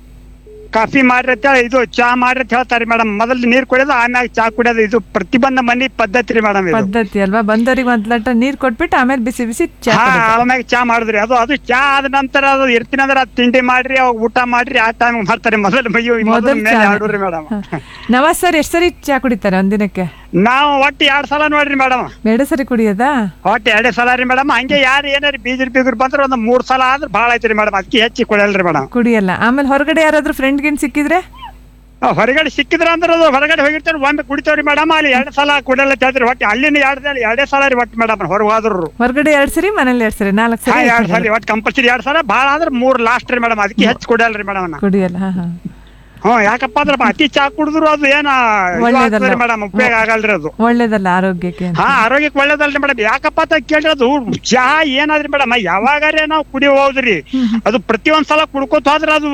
ಕಾಫಿ ಮಾಡ್ರಿ ಅಂತ ಹೇಳಿ ಇದು ಚಾ ಮಾಡ್ರಿ ಅಂತ ಹೇಳ್ತಾರೆ ಮೇಡಮ್ ಮೊದಲು ನೀರ್ ಕುಡಿಯೋದು ಆಮ್ಯಾಗ ಚಾ ಕುಡಿಯೋದು ಇದು ಪ್ರತಿಬಂಧ ಮನಿ ಪದ್ಧತಿ ರೀ ಮೇಡಮ್ ಇದು ಪದ್ಧತಿ ಅಲ್ವಾ ಬಂದವರಿಗೆ ಒಂದ್ ಲೋಟ ನೀರ್ ಕೊಟ್ಬಿಟ್ಟು ಆಮೇಲೆ ಬಿಸಿ ಬಿಸಿ ಚಹಾ ಹಾ ಕುಡಿಯೋದು. ಆಮ್ಯಾಗ ಚಾ ಮಾಡಿದ್ರಿ ಅದು ಅದು ಚಾ ಆದ ನಂತರ ಅದು ಇರ್ತೀನಿ ಅಂದ್ರೆ ಅದ್ ತಿಂಡಿ ಮಾಡ್ರಿ ಅವಾಗ ಊಟ ಮಾಡ್ರಿ ಆ ಟೈಮ್ ಮಾಡ್ತಾರೆ ಮೊದಲು ಮೈಯು ಮೊದಲು ಮೊದಲ್ ಮೇಲೆ ಚಾ ಆಡೋರಿ ಮೇಡಮ್ ನವಾಜ್ ಸರ್ ಎಷ್ಟು ಸರಿ ಚಹಾ ಕುಡಿತಾರೆ ಒಂದಿನಕ್ಕೆ ನಾವು ಒಟ್ಟು ಎರಡ್ ಸಲ ನೋಡ್ರಿ ಮೇಡಮ್ ಎರಡು ಸರಿ ಕುಡಿಯೋದಾ ಒಟ್ಟು ಎರಡೇ ಸಲ ರೀ ಮೇಡಮ್ ಹಂಗೆ ಯಾರು ಏನಾರಿ ಬೀಜರ್ ಬೀಗರ್ ಬಂದ್ರೆ ಒಂದು ಮೂರ್ ಸಲ ಆದ್ರೆ ಭಾಳ ಐತ್ರಿ ಮೇಡಮ್ ಅದಕ್ಕೆ ಹೆಚ್ಚಿ ಕುಡಿಯಲ್ರಿ ಮೇಡಮ್ ಕುಡಿಯಲ್ಲ ಆಮೇಲೆ ಹೊರಗಡೆ ಯಾರಾದ್ರೂ ಫ್ರೆಂಡ್ ಗಿನ್ ಸಿಕ್ಕಿದ್ರೆ ಹೊರಗಡೆ ಸಿಕ್ಕಿದ್ರ ಅಂದ್ರೆ ಅದು ಹೊರಗಡೆ ಹೋಗಿರ್ತಾರೆ ಒಮ್ಮೆ ಕುಡಿತೇವ್ರಿ ಮೇಡಮ್ ಅಲ್ಲಿ ಎರಡ್ ಸಲ ಕುಡಿಯಲ್ಲ ಅಂತ ಹೇಳ್ತೀರಿ ಒಟ್ಟು ಅಲ್ಲಿನ ಎರಡ್ ಎರಡೇ ಸಲ ರೀ ಒಟ್ಟು ಮೇಡಮ್ ಹೊರಗೆ ಹೋದ್ರು ಹೊರಗಡೆ ಎರಡ್ ಸರಿ ಮನೇಲಿ ಎರಡ್ ಸರಿ ನಾಲ್ಕು ಹಾ ಸರಿ ಎರಡ್ ಸಲ ಒಟ್ಟು ಕಂಪಲ್ಸರಿ ಎರಡ್ ಸಲ ಭಾಳ ಆದ್ರೆ ಮೂರ್ ಲಾಸ್ಟ್ ರೀ ಮೇಡಮ್ ಅದಕ್ಕೆ ಹೆಚ್ಚು ಕುಡಿಯಲ್ರಿ ಮೇಡಮ್ ಕುಡಿಯಲ್ಲ ಹಾ ಹಾ ಹ್ಮ್ ಯಾಕಪ್ಪ ಅಂದ್ರೆ ಅತಿ ಚಾ ಕುಡಿದ್ರು ಅದು ಏನ ಒಳ್ಳೇದಲ್ಲ. ಮೇಡಮ್ ಉಪಯೋಗ ಆಗಲ್ರಿ ಅದು ಒಳ್ಳೇದಲ್ಲ ಆರೋಗ್ಯಕ್ಕೆ ಅಂತ ಹಾ ಆರೋಗ್ಯಕ್ಕೆ ಒಳ್ಳೇದಲ್ರಿ ಮೇಡಮ್ ಯಾಕಪ್ಪ ಅಂತ ಕೇಳ್ರಿ ಅದು ಚಹಾ ಏನಾದ್ರಿ ಮೇಡಮ್ ಯಾವಾಗಾರೆ ನಾವು ಕುಡಿ ಹೋದ್ರಿ ಅದು ಪ್ರತಿ ಒಂದ್ ಸಲ ಕುಡ್ಕೋತ ಹೋದ್ರ ಅದು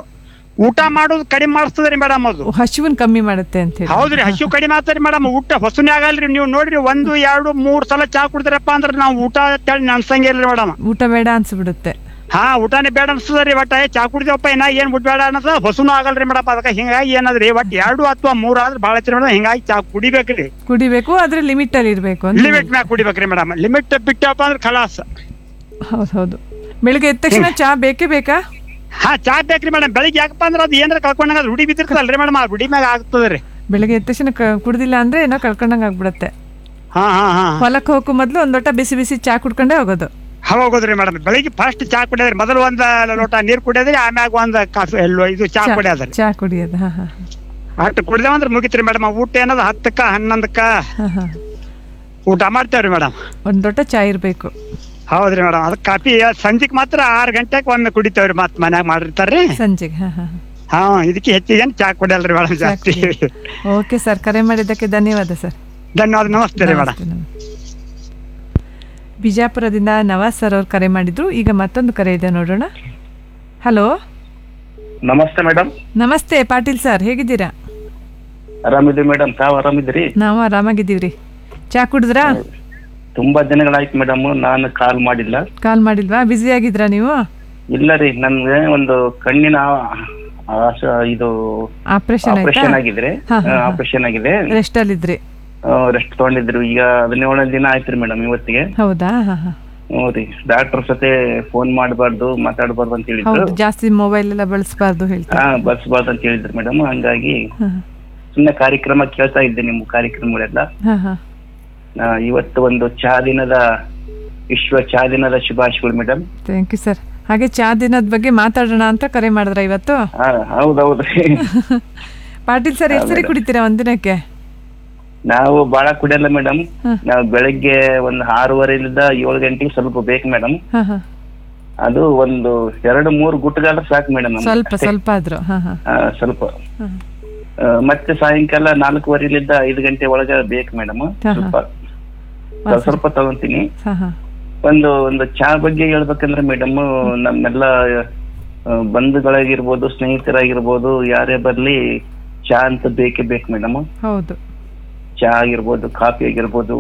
ಊಟ ಮಾಡೋದು ಕಡಿಮೆ ಮಾಡಿಸ್ತದ್ರಿ ಮೇಡಮ್ ಅದು ಹಸಿವನ್ ಕಮ್ಮಿ ಮಾಡುತ್ತೆ ಅಂತ ಹೇಳಿ ಹೌದ್ರಿ ಹಸಿವು ಕಡಿಮೆ ಆಗ್ತದ್ರಿ ಮೇಡಮ್ ಊಟ ಹೊಸನೇ ಆಗಲ್ರಿ ನೀವು ನೋಡ್ರಿ ಒಂದು ಎರಡು ಮೂರ್ ಸಲ ಚಾ ಕುಡಿದ್ರಪ್ಪ ಅಂದ್ರೆ ನಾವು ಊಟ ಅಂತೇಳಿ ಅನ್ಸಂಗಿಲ್ರಿ ಮೇಡಮ್ ಊಟ ಬೇಡ ಅನ್ಸ್ಬಿಡುತ್ತೆ ಹಾ ಊಟನೇ ಬೇಡ ಅನ್ಸ್ತದ್ರಿ ಒಟ್ಟ ಏ ಚಾ ಕುಡಿದೇವಪ್ಪ ಇನ್ನ ಏನ್ ಬಿಡ್ಬೇಡ ಅನ್ನೋದು ಹೊಸನು ಆಗಲ್ರಿ ಮೇಡಮ್ ಅದಕ್ಕೆ ಹಿಂಗಾಗಿ ಏನದ್ರಿ ಒಟ್ ಎರಡು ಅಥವಾ ಮೂರ್ ಆದ್ರೆ ಭಾಳ ಐತ್ರಿ ಮೇಡಮ್ ಹಿಂಗಾಗಿ ಚಾ ಕುಡಿಬೇಕ್ರಿ ಕುಡಿಬೇಕು ಆದ್ರೆ ಲಿಮಿಟ್ ಅಲ್ಲಿ ಇರ್ಬೇಕು ಅಂತ ಲಿಮಿಟ್ ಮ್ಯಾಗ ಕುಡಿಬೇಕ್ರಿ ಮೇಡಮ್ ಲಿಮಿಟ್ ಬಿಟ್ಟಪ್ಪ ಅಂದ್ರೆ ಖಲಾಸ್ ಹೌದು ಹೌದು ಬೆಳಿಗ್ಗೆ ಎದ್ದ ತಕ್ಷಣ ಚಹಾ ಬೇಕೇ ಬೇಕಾ ಹಾ ಚಾ ಬೇಕ್ರಿ ಮೇಡಮ್ ಬೆಳಿಗ್ಗೆ ಯಾಕಪ್ಪ ಅಂದ್ರೆ ಅದು ಏನಾರ ಕಳ್ಕೊಂಡಾಗ ಅದು ರೂಢಿ ಬಿದ್ದಿರ್ತದಲ್ರಿ ಮೇಡಮ್ ಆ ರೂಢಿ ಮ್ಯಾಗ ಆಗ್ತದ್ರಿ ಬೆಳಿಗ್ಗೆ ಎದ್ದ ತಕ್ಷಣ ಕ- ಕುಡ್ದಿಲ್ಲ ಅಂದ್ರೆ ಏನೋ ಕಳ್ಕೊಂಡಂಗ್ ಆಗ್ಬಿಡತ್ತೆ ಹಾ ಹಾ ಹಾ ಹೊಲಕ್ಕೆ ಹೋಗೋ ಮೊದ್ಲು ಒಂದ್ ಲೋಟ ಬಿಸಿ ಬಿಸಿ ಚಾ ಕುಡ್ಕೊಂಡೇ ಹೋಗೋದು ಹೋಗೋದ್ರಿ ಮೇಡಮ್ ಬೆಳಿಗ್ಗೆ ಫಸ್ಟ್ ಚಾ ಕುಡಿಯೋದ್ರಿ ಮೊದಲು ಒಂದ್ ಲೋಟ ನೀರ್ ಕುಡಿಯೋದ್ರಿ ಆಮ್ಯಾಗ ಒಂದ್ ಕಾಫಿ ಎಲ್ಲೋ ಇದು ಚಾ ಚಾ- ಕುಡಿಯೋದ್ರಿ ಚಾ ಕುಡಿಯೋದು ಹಾ ಹಾ ಅಷ್ಟು ಕುಡ್ದೇವಂದ್ರ ಮುಗಿತ್ರಿ ಮೇಡಮ್ ಊಟ ಏನದ ಹತ್ತಕ್ಕ ಹನ್ನೊಂದಕ್ಕ ಹಾ ಹಾ ಊಟ ಮಾಡ್ತೇವ್ರಿ ಮೇಡಮ್ ಒಂದ್ ಲೋಟ ಚಾ ಇರ್ಬೇಕು ಹೌದ್ರಿ ಮೇಡಮ್ ಅದ್ ಕಾಫಿ ಸಂಜೆಗ್ ಮಾತ್ರ ಆರ್ ಗಂಟೆಗೆ ಒಮ್ಮೆ ಕುಡಿತೇವ್ರಿ ಮತ್ ಮನ್ಯಾಗ ಮಾಡಿರ್ತಾರ್ರಿ ಸಂಜೆಗೆ ಹಾ ಹಾ ಹಾ ಇದಕ್ಕೆ ಹೆಚ್ಚಿಗೆ ಏನ್ ಚಾ ಕುಡಿಯಲ್ರಿ ಮೇಡಮ್ ಜಾಸ್ತಿ ಓಕೆ ಸರ್ ಕರೆ ಮಾಡಿದ್ದಕ್ಕೆ ಧನ್ಯವಾದ ಸರ್ ಧನ್ಯವಾದ ನಮಸ್ತೆ ರೀ ಮೇಡಮ್ ಬಿಜಾಪುರದಿಂದ ನವಾಜ್ ಸರ್ ಅವ್ರು ಕರೆ ಮಾಡಿದ್ರು ಈಗ ಮತ್ತೊಂದು ಕರೆ ಇದೆ ನೋಡೋಣ ಹಲೋ ನಮಸ್ತೆ ಮೇಡಮ್ ನಮಸ್ತೆ ಪಾಟೀಲ್ ಸರ್ ಹೇಗಿದ್ದೀರಾ ಆರಾಮಿದ್ದೀವಿ ಮೇಡಮ್ ತಾವ್ ಆರಾಮಿದ್ದೀರಿ ನಾವು ಆರಾಮಾಗಿದ್ದೀವ್ರಿ ಚಾ ಕುಡಿದ್ರಾ ತುಂಬಾ ದಿನಗಳಾಯ್ತು ಮೇಡಮ್ ನಾನು ಕಾಲ್ ಮಾಡಿಲ್ಲ ಕಾಲ್ ಮಾಡಿಲ್ವಾ ಬ್ಯುಸಿ ಆಗಿದ್ರಾ ನೀವು ಇಲ್ಲ ರೀ ನನ್ಗೆ ಒಂದು ಕಣ್ಣಿನ ಆ, ಸ- ಇದು ಆಪರೇಷನ್ ಆಯ್ತಾ ಆಪರೇಷನ್ ಆಗಿದ್ರೆ ಹಾ, ಹಾ, ಹಾ. ಆಪರೇಷನ್ ಆಗಿದೆ ರೆಸ್ಟ್ ಅಲ್ಲಿದ್ರಿ ರೆಸ್ಟ್ ತಗೊಂಡಿದ್ರು ಈಗ ಹದಿನೇಳನೇ ದಿನ ಆಯ್ತ್ರಿ ಮೇಡಮ್ ಇವತ್ತಿಗೆ ಹೌದಾ ಹಾ ಹಾ ಹ್ಞೂ ರೀ ಡಾಕ್ಟರ್ ಜೊತೆ ಫೋನ್ ಮಾಡಬಾರ್ದು ಮಾತಾಡಬಾರ್ದು ಅಂತ ಹೇಳಿದ್ರು ಹೌದು ಜಾಸ್ತಿ ಮೊಬೈಲ್ ಎಲ್ಲ ಬಳಸಬಾರ್ದು ಹೇಳ್ತಾರೆ ಹಾ ಬಳಸಬಾರ್ದು ಅಂತ ಹೇಳಿದ್ರು ಮೇಡಮ್ ಹಂಗಾಗಿ ಹಾ ಸುಮ್ಮನೆ ಕಾರ್ಯಕ್ರಮ ಕೇಳ್ತಾ ಇದ್ದೆ ನಿಮ್ಮ ಕಾರ್ಯಕ್ರಮಗಳೆಲ್ಲ ಹಾ ಹಾ ಆ, ಇವತ್ತು ಒಂದು ಚಹಾ ದಿನದ ವಿಶ್ವ ಚಹಾ ದಿನದ ಶುಭಾಶಯಗಳು ಮೇಡಮ್ ಥ್ಯಾಂಕ್ ಯು ಸರ್ ಹಾಗೆ ಚಾ ದಿನದ ಬಗ್ಗೆ ಮಾತಾಡೋಣ ಅಂತ ಕರೆ ಮಾಡಿದ್ರ ಇವತ್ತು ಹೌದೌದ್ರಿ ಪಾಟೀಲ್ ಸರ್ ಎಷ್ಟು ಸರಿ ಹೌದು. ಕುಡಿತೀರಾ ಒಂದಿನಕ್ಕೆ ನಾವು ಬಾಳ ಕುಡಿಯಲ್ಲ ಮೇಡಮ್ ನಾವು ಬೆಳಗ್ಗೆ ಒಂದು ಆರೂವರೆಯಿಂದ ಏಳು ಗಂಟೆಗೆ ಸ್ವಲ್ಪ ಬೇಕು ಮೇಡಮ್ ಹಾ ಹಾ ಅದು ಒಂದು ಎರಡು ಮೂರು ಗುಟ್ಟಗಾಲ ಸಾಕು ಮೇಡಮ್ ಸ್ವಲ್ಪ ಸ್ವಲ್ಪ ಆದ್ರು ಹಾ ಹಾ ಸ್ವಲ್ಪ ಹಾ. ಆ, ಮತ್ತೆ ಸಾಯಂಕಾಲ ನಾಲ್ಕೂವರೆಲಿಂದ ಐದು ಗಂಟೆ ಒಳಗೆ ಬೇಕು ಮೇಡಮ್ ಹಾ, ಹಾ. ಸ್ವಲ್ಪ ಸ್ವಲ್ಪ ಸ್ವಲ್ಪ ತಗೊಂತೀನಿ ಹಾ ಹಾ ಒಂದು ಒಂದು ಚಾ ಬಗ್ಗೆ ಹೇಳ್ಬೇಕಂದ್ರೆ ಮೇಡಮ್ ನಮ್ಮೆಲ್ಲ ಆ, ಬಂಧುಗಳಾಗಿರ್ಬೋದು ಸ್ನೇಹಿತರಾಗಿರ್ಬೋದು ಯಾರೇ ಬರ್ಲಿ ಚಾ ಅಂತ ಬೇಕೇ ಬೇಕು ಮೇಡಮ್ ಹೌದು ಚಾ ಆಗಿರ್ಬೋದು ಕಾಫಿ ಆಗಿರ್ಬೋದು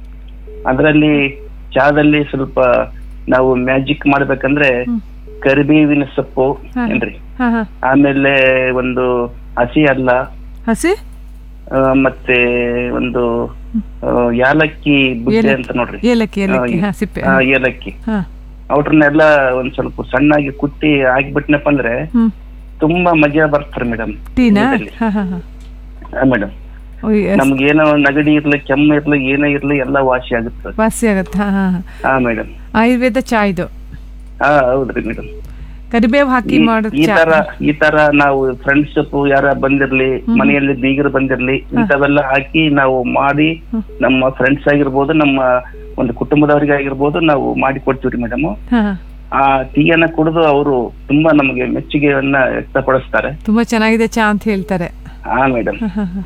ಅದರಲ್ಲಿ ಚಾದಲ್ಲಿ ಸ್ವಲ್ಪ ನಾವು ಮ್ಯಾಜಿಕ್ ಮಾಡ್ಬೇಕಂದ್ರೆ ಕರಿಬೇವಿನ ಸೊಪ್ಪು ಹಾ. ಏನ್ರಿ ಹಾ ಹಾ ಆಮೇಲೆ ಒಂದು ಹಸಿ ಅಲ್ಲ ಹಸಿ ಆ, ಮತ್ತೆ ಒಂದು ಆ, ಯಾಲಕ್ಕಿ ಬುದ್ದೆ ಏಲಕ್ಕಿ. ಅಂತ ನೋಡ್ರಿ ಏಲಕ್ಕಿ, ಏಲಕ್ಕಿ, ಆ, ಹಾ, ಸಿಪ್ಪೆ. ಆ, ಏಲಕ್ಕಿ ಹಾ ಅವ್ರನ್ನೆಲ್ಲ ಒಂದ್ ಸ್ವಲ್ಪ ಸಣ್ಣಾಗಿ ಕುಟ್ಟಿ ಹಾಕ್ಬಿಟ್ನಪ್ಪ ಅಂದ್ರೆ ಹ್ಮ್ ತುಂಬಾ ಮಜಾ ಬರ್ತಾರೆ ಮೇಡಮ್ ಟೀನಾ ಹಾ ಹಾ ಹಾ ಮೇಡಮ್ ಓಯ್, ಎಸ್- ನಮ್ಗೆ ಏನೋ ನಗಡಿ ಇರ್ಲಿ ಕೆಮ್ಮು ಇರ್ಲಿ ಏನೇ ಇರ್ಲಿ ಎಲ್ಲ ವಾಸಿ ಆಗುತ್ತೆ ವಾಸಿ ಆಗತ್ತೆ ಹಾ ಹಾ ಹಾ ಹಾ ಮೇಡಮ್ ಆಯುರ್ವೇದ ಚಾ ಇದು ಹಾ ಹೌದ್ರಿ ಮೇಡಮ್ ಕರಿಬೇವು ಹಾಕಿ ಮಾಡೋ ಈ ಚಾ ತರ ಈ ತರ ನಾವು ಫ್ರೆಂಡ್ಶಿಪ್ ಯಾರ ಬಂದಿರ್ಲಿ ಮನೆಯಲ್ಲಿ ಬೀಗರು ಬಂದಿರ್ಲಿ ಇಂಥವೆಲ್ಲ ಹಾಕಿ ನಾವು ಮಾಡಿ ನಮ್ಮ ಫ್ರೆಂಡ್ಸ್ ಆಗಿರ್ಬೋದು ನಮ್ಮ ಒಂದು ಕುಟುಂಬದವರಿಗೆ ಆಗಿರ್ಬೋದು ನಾವು ಮಾಡಿ ಕೊಡ್ತೀವ್ರಿ ಮೇಡಮ್ ಹಾ ಹಾ. ಆ ಟೀಯನ್ನ ಕುಡಿದು ಅವರು ತುಂಬಾ ನಮಗೆ ಮೆಚ್ಚುಗೆಯನ್ನ ವ್ಯಕ್ತಪಡಿಸ್ತಾರೆ ತುಂಬಾ ಚೆನ್ನಾಗಿದೆ ಚಾ ಅಂತ ಹೇಳ್ತಾರೆ ಹಾ ಮೇಡಮ್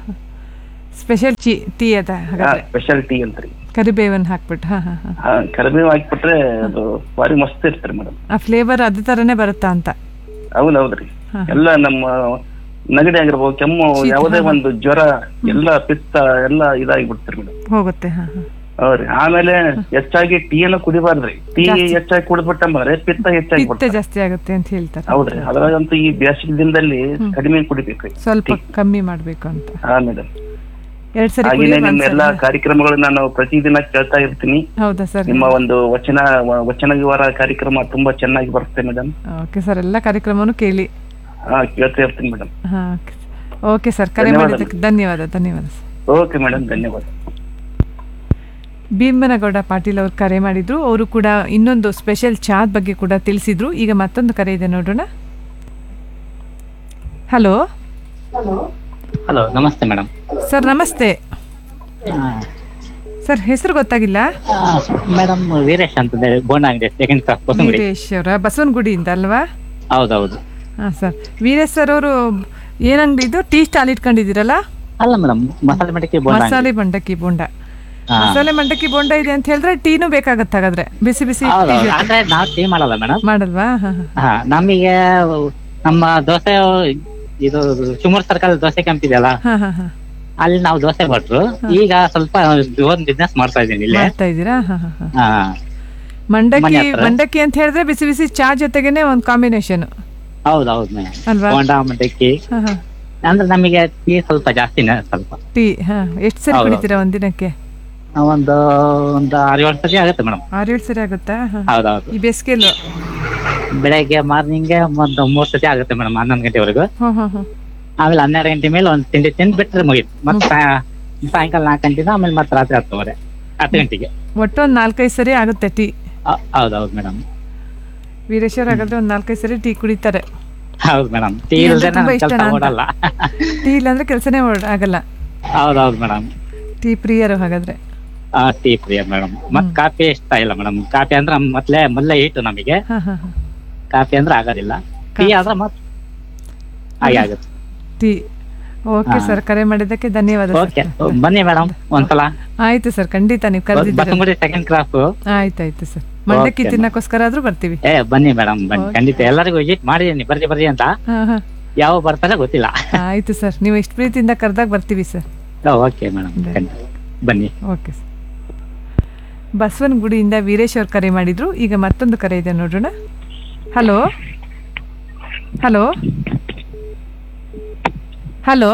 ಸ್ಪೆಷಲ್ ಚಿ ಟೀ ಅದ ಹಾಗಾದ್ರೆ ಸ್ಪೆಷಲ್ ಟೀ ಅಂತ್ರಿ ಕರಿಬೇವನ್ ಹಾಕ್ಬಿಟ್ಟು ಹಾ ಹಾ ಹಾ ಹಾ ಕರಿಬೇವು ಹಾಕ್ಬಿಟ್ರೆ ಅದು ಭಾರಿ ಮಸ್ತ್ ಇರ್ತಾರೆ ಮೇಡಮ್ ಆ ಫ್ಲೇವರ್ ಅದೇ ತರನೇ ಬರುತ್ತಾ ಅಂತ ಹೌದೌದ್ರಿ ಹಾ. ಎಲ್ಲ ನಮ್ಮ ನಗಡಿ ಆಗಿರ್ಬೋದು ಕೆಮ್ಮು ಶೀತ, ಯಾವುದೇ ಹಾ, ಹಾ. ಒಂದು ಜ್ವರ ಎಲ್ಲ ಪಿತ್ತ ಎಲ್ಲ ಇದಾಗಿ ಬಿಡ್ತಾರೆ ಮೇಡಮ್ ಹೋಗುತ್ತೆ ಹಾ ಹಾ ಹೌದ್ರಿ ಆಮೇಲೆ ಹೆಚ್ಚಾಗಿ ಟೀಯನ್ನು ಕುಡಿಬಾರ್ದ್ರಿ ಟೀ ಜಾಸ್ತಿ. ಹೆಚ್ಚಾಗಿ ಕುಡಿದ್ಬಿಟ್ಟಂದ್ರೆ ಪಿತ್ತ ಹೆಚ್ಚಾಗಿ ಪಿತ್ತ ಬಿಡ್ತಾರೆ ಜಾಸ್ತಿ ಆಗುತ್ತೆ ಅಂತ ಹೇಳ್ತಾರೆ ಹೌದ್ರಿ ಅದ್ರಾಗಂತೂ ಈ ಬೇಸಿಗೆ ದಿನದಲ್ಲಿ ಕಡಿಮೆ ಕುಡಿಬೇಕ್ರಿ ಸ್ವಲ್ಪ ಕಮ್ಮಿ ಮಾಡ್ಬೇಕು ಅಂತ ಹಾ ಮೇಡಮ್ ಎರಡ್ ಸರಿ ಹಾಗೇನೆ ಕುಡಿಯೋದು ನಿಮ್ಮ ಒಂದ್ಸರಿ ಎಲ್ಲಾ ಕಾರ್ಯಕ್ರಮಗಳನ್ನ ನಾನು ಪ್ರತಿದಿನ ಕೇಳ್ತಾ ಇರ್ತೀನಿ ಹೌದಾ ಸರ್ ನಿಮ್ಮ ಒಂದು ವಚನ ವ- ವಚನ ವಿವರ ಕಾರ್ಯಕ್ರಮ ತುಂಬಾ ಚೆನ್ನಾಗಿ ಬರುತ್ತೆ ಮೇಡಮ್ ಓಕೆ ಸರ್ ಎಲ್ಲ ಕಾರ್ಯಕ್ರಮವನ್ನು ಕೇಳಿ ಹಾ ಕೇಳ್ತಾ ಇರ್ತೀನಿ ಮೇಡಮ್ ಹಾ ಓಕೆ ಸರ್ ಕರೆ ಧನ್ಯವಾದ. ಮಾಡಿದ್ದಕ್ಕೆ ಧನ್ಯವಾದ ಧನ್ಯವಾದ ಸರ್ ಓಕೆ ಮೇಡಮ್ ಧನ್ಯವಾದ ಭೀಮನಗೌಡ ಪಾಟೀಲ್ ಅವರು ಕರೆ ಮಾಡಿದ್ರು ಅವರು ಕೂಡ ಇನ್ನೊಂದು ಸ್ಪೆಷಲ್ ಚಾದ್ ಬಗ್ಗೆ ಕೂಡ ತಿಳಿಸಿದ್ರು ಈಗ ಮತ್ತೊಂದು ಕರೆ ಇದೆ ನೋಡೋಣ ಹಲೋ ಹಲೋ ನಮಸ್ತೆ ಮೇಡಮ್ ಸರ್ ನಮಸ್ತೆ ಸರ್ ಹೆಸರು ಗೊತ್ತಾಗಿಲ್ಲ ಮೇಡಮ್ ವೀರೇಶ್ ಅಂತ ಬೋಂಡ ಅಂಗಡಿ ಸೆಕೆಂಡ್ ಕ್ಲಾಸ್ ಹೊಸಂಗಡಿ ವೀರೇಶ್ ಅವರ ಬಸವನಗುಡಿಯಿಂದ ಅಲ್ವಾ ಹೌದೌದು ಹಾಂ ಸರ್ ವೀರೇಶ್ ಸರ್ ಅವರು ಏನ್ ಅಂಗಡಿ ಇದು ಟೀ ಸ್ಟಾಲ್ ಇಟ್ಕೊಂಡಿದ್ದೀರಲ್ಲ ಅಲ್ಲ ಮೇಡಮ್ ಮಸಾಲೆ ಮಡಿಕೆ ಬೋಂಡ ಅಂಗಡಿ. ಮಸಾಲೆ ಮಂಡಕ್ಕಿ ಬೋಂಡ ಹಾ. ಮಸಾಲೆ ಮಂಡಕ್ಕಿ ಬೋಂಡ ಇದೆ ಅಂತ ಹೇಳಿದ್ರೆ ಟೀನು ಬೇಕಾಗತ್ತೆ ಹಾಗಾದ್ರೆ ಬಿಸಿ ಬಿಸಿ ಹೌದು ಟೀ ಹೌದು. ಜೊತೆ. ಅಂದ್ರೆ ನಾವು ಟೀ ಮಾಡಲ್ಲ ಮೇಡಮ್ ಮಾಡಲ್ವಾ ಹಾ ಹಾ ಹಾ ನಮಗೆ ನಮ್ಮ ದೋಸೆ ಇದು ಶಿವಮೊಗ್ಗ ಸರ್ಕಲ್ ದೋಸೆ ಕ್ಯಾಂಪ್ ಇದೆಯಲ್ಲ ಹಾ ಹಾ ಹಾ ಅಲ್ಲಿ ನಾವು ದೋಸೆ ಭಟ್ರು ಈಗ ಸ್ವಲ್ಪ ಒಂದು ಬಿಸ್ನೆಸ್ ಮಾಡ್ತಾ ಇದ್ದೀನಿ ಇಲ್ಲಿ ಮಾಡ್ತಾ ಇದ್ದೀರಾ ಹಾ ಹಾ ಹಾ ಹಾ ಮಂಡಕ್ಕಿ ಮನೆ ಹತ್ರ. ಮಂಡಕ್ಕಿ ಅಂತ ಹೇಳಿದ್ರೆ ಬಿಸಿ ಬಿಸಿ ಚಾ ಜೊತೆಗೇನೆ ಒಂದು ಕಾಂಬಿನೇಷನ್ ಹೌದು ಹೌದು ಮೇಡಮ್ ಅಲ್ವಾ? ಬೋಂಡ ಮಂಡಕ್ಕಿ ಹಾ ಹಾ ಅಂದ್ರೆ ನಮಗೆ ಟೀ ಸ್ವಲ್ಪ ಜಾಸ್ತಿನೇ ಸ್ವಲ್ಪ ಟೀ ಹಾ ಎಷ್ಟು ಸರಿ ಹೌದು. ಕುಡಿತೀರಾ ಒಂದಿನಕ್ಕೆ ಒಂದು ಒಂದು ಆರು ಏಳು ಸತಿ ಆಗುತ್ತೆ ಮೇಡಮ್ ಆರು ಏಳು ಸರಿ ಆಗುತ್ತಾ ಹಾ. ಹೌದೌದು ಈ ಬೇಸಿಗೆಲು ಬೆಳಗ್ಗೆ ಮಾರ್ನಿಂಗ್ ಒಂದು ಮೂರ್ ಸತಿ ಆಗುತ್ತೆ ಮೇಡಮ್ ಹನ್ನೊಂದು ಗಂಟೆವರೆಗೂ ಹಾ ಹಾ ಹಾ ಆಮೇಲೆ ಹನ್ನೆರಡು ಗಂಟೆ ಮೇಲೆ ಒಂದು ತಿಂಡಿ ತಿಂದು ಬಿಟ್ರೆ ಮುಗೀತು ಮತ್ತೆ ಸಾಯ- ಸಾಯಂಕಾಲ ನಾಲ್ಕು ಗಂಟೆಯಿಂದ ಆಮೇಲೆ ಮತ್ತೆ ರಾತ್ರಿ ಹತ್ತುವರೆ ಹತ್ತು ಗಂಟೆಗೆ ಒಟ್ಟು ಒಂದು ನಾಲ್ಕೈದು ಸರಿ ಆಗುತ್ತೆ ಟೀ ಹ- ಹೌದೌದು ಮೇಡಮ್ ವೀರೇಶ್ವರ್ ಹಾಗಾದ್ರೆ ಒಂದು ನಾಲ್ಕೈದು ಸರಿ ಟೀ ಕುಡಿತಾರೆ ಹೌದು ಮೇಡಮ್ ಟೀ ಟೀ ಅಂದ್ರೆ ಇಲ್ದೇ ತುಂಬಾ ಕೆಲಸ ಇಷ್ಟನಾ ಅಂತ? ಓಡಲ್ಲ ಟೀ ಇಲ್ಲಾಂದ್ರೆ ಕೆಲಸನೇ ಆಗಲ್ಲ ಹೌದೌದು ಮೇಡಮ್ ಟೀ ಪ್ರಿಯರು ಹಾಗಾದ್ರೆ ಆ ಟೀ ಪ್ರಿಯ ಮೇಡಮ್ ಮತ್ ಕಾಫಿ ಇಷ್ಟ ಇಲ್ಲ ಮೇಡಮ್ ಕಾಫಿ ಅಂದ್ರೆ ಮೊದ್ಲೇ ಮೊದ್ಲೇ ಹೀಟು ನಮಗೆ ಹಾ ಹಾ ಹಾ ಕಾಫಿ ಅಂದ್ರೆ ಆಗೋದಿಲ್ಲ ಟೀ ಆದ್ರೆ ಮತ್ ಹಾಗೆ ಆಗುತ್ತೆ ಟೀ ಓಕೆ ಹಾ. ಸರ್ ಕರೆ ಮಾಡಿದ್ದಕ್ಕೆ ಧನ್ಯವಾದ ಓಕೆ ಬನ್ನಿ ಮೇಡಮ್ ಒಂದ್ಸಲ ಆಯ್ತು ಸರ್ ಖಂಡಿತ ನೀವು ಕರೆದಿದ್ದೀರ ಬಸಂಗುಡಿ ಸೆಕೆಂಡ್ ಕ್ಲಾಸ್ ಆಯ್ತಾಯ್ತು ಸರ್ ಮಂಡಕ್ಕಿ Okay, ತಿನ್ನಕ್ಕೋಸ್ಕರ ಆದ್ರೂ ಬರ್ತೀವಿ ಏ ಬನ್ನಿ ಮೇಡಮ್ ಬನ್ನಿ Okay. ಖಂಡಿತ ಎಲ್ಲರಿಗೂ ವಿಸಿಟ್ ಮಾಡಿದೀನಿ ಬರ್ರಿ ಬರ್ರಿ ಅಂತ ಹಾ ಹಾ ಯಾವ ಬರ್ತಾರೆ ಗೊತ್ತಿಲ್ಲ ಆಯ್ತು ಸರ್ ನೀವು ಎಷ್ಟು ಪ್ರೀತಿಯಿಂದ ಕರೆದಾಗ ಬರ್ತೀವಿ ಸರ್ ಓಕೆ ಮೇಡಮ್ ಬನ್ನಿ ಓಕೆ ಸರ್ ಬಸವನಗುಡಿಯಿಂದ ವೀರೇಶ್ ಅವ್ರು ಕರೆ ಮಾಡಿದ್ರು ಈಗ ಮತ್ತೊಂದು ಕರೆ ಇದೆ ನೋಡೋಣ ಹಲೋ ಹಲೋ ಹಲೋ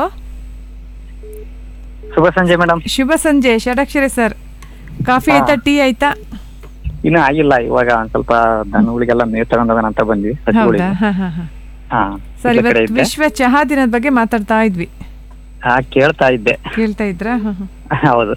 ಶುಭ ಸಂಜೆ ಮೇಡಮ್ ಶುಭ ಸಂಜೆ ಷಡಕ್ಷರಿ ಸರ್ ಕಾಫಿ ಆಯ್ತಾ ಟೀ ಆಯ್ತಾ ಇನ್ನೂ ಆಗಿಲ್ಲ ಇವಾಗ ಒಂದ್ ಸ್ವಲ್ಪ ದನಗಳಿಗೆಲ್ಲ ಮೇವ್ ತಗೊಂಡೋಗೋಣ ಅಂತ ಬಂದ್ವಿ ಹಸುಗಳಿಗೆ. ಹೌದಾ ಹಾ ಹಾ ಹಾ ಹಾ ಸರ್ ಈ ಕಡೆ ಇವತ್ತು ಇದ್ದೆ. ವಿಶ್ವ ಚಹಾ ದಿನದ ಬಗ್ಗೆ ಮಾತಾಡ್ತಾ ಇದ್ವಿ ಹಾ ಕೇಳ್ತಾ ಇದ್ದೆ ಕೇಳ್ತಾ ಇದ್ರಾ ಹಾ, ಹಾ. ಹೌದು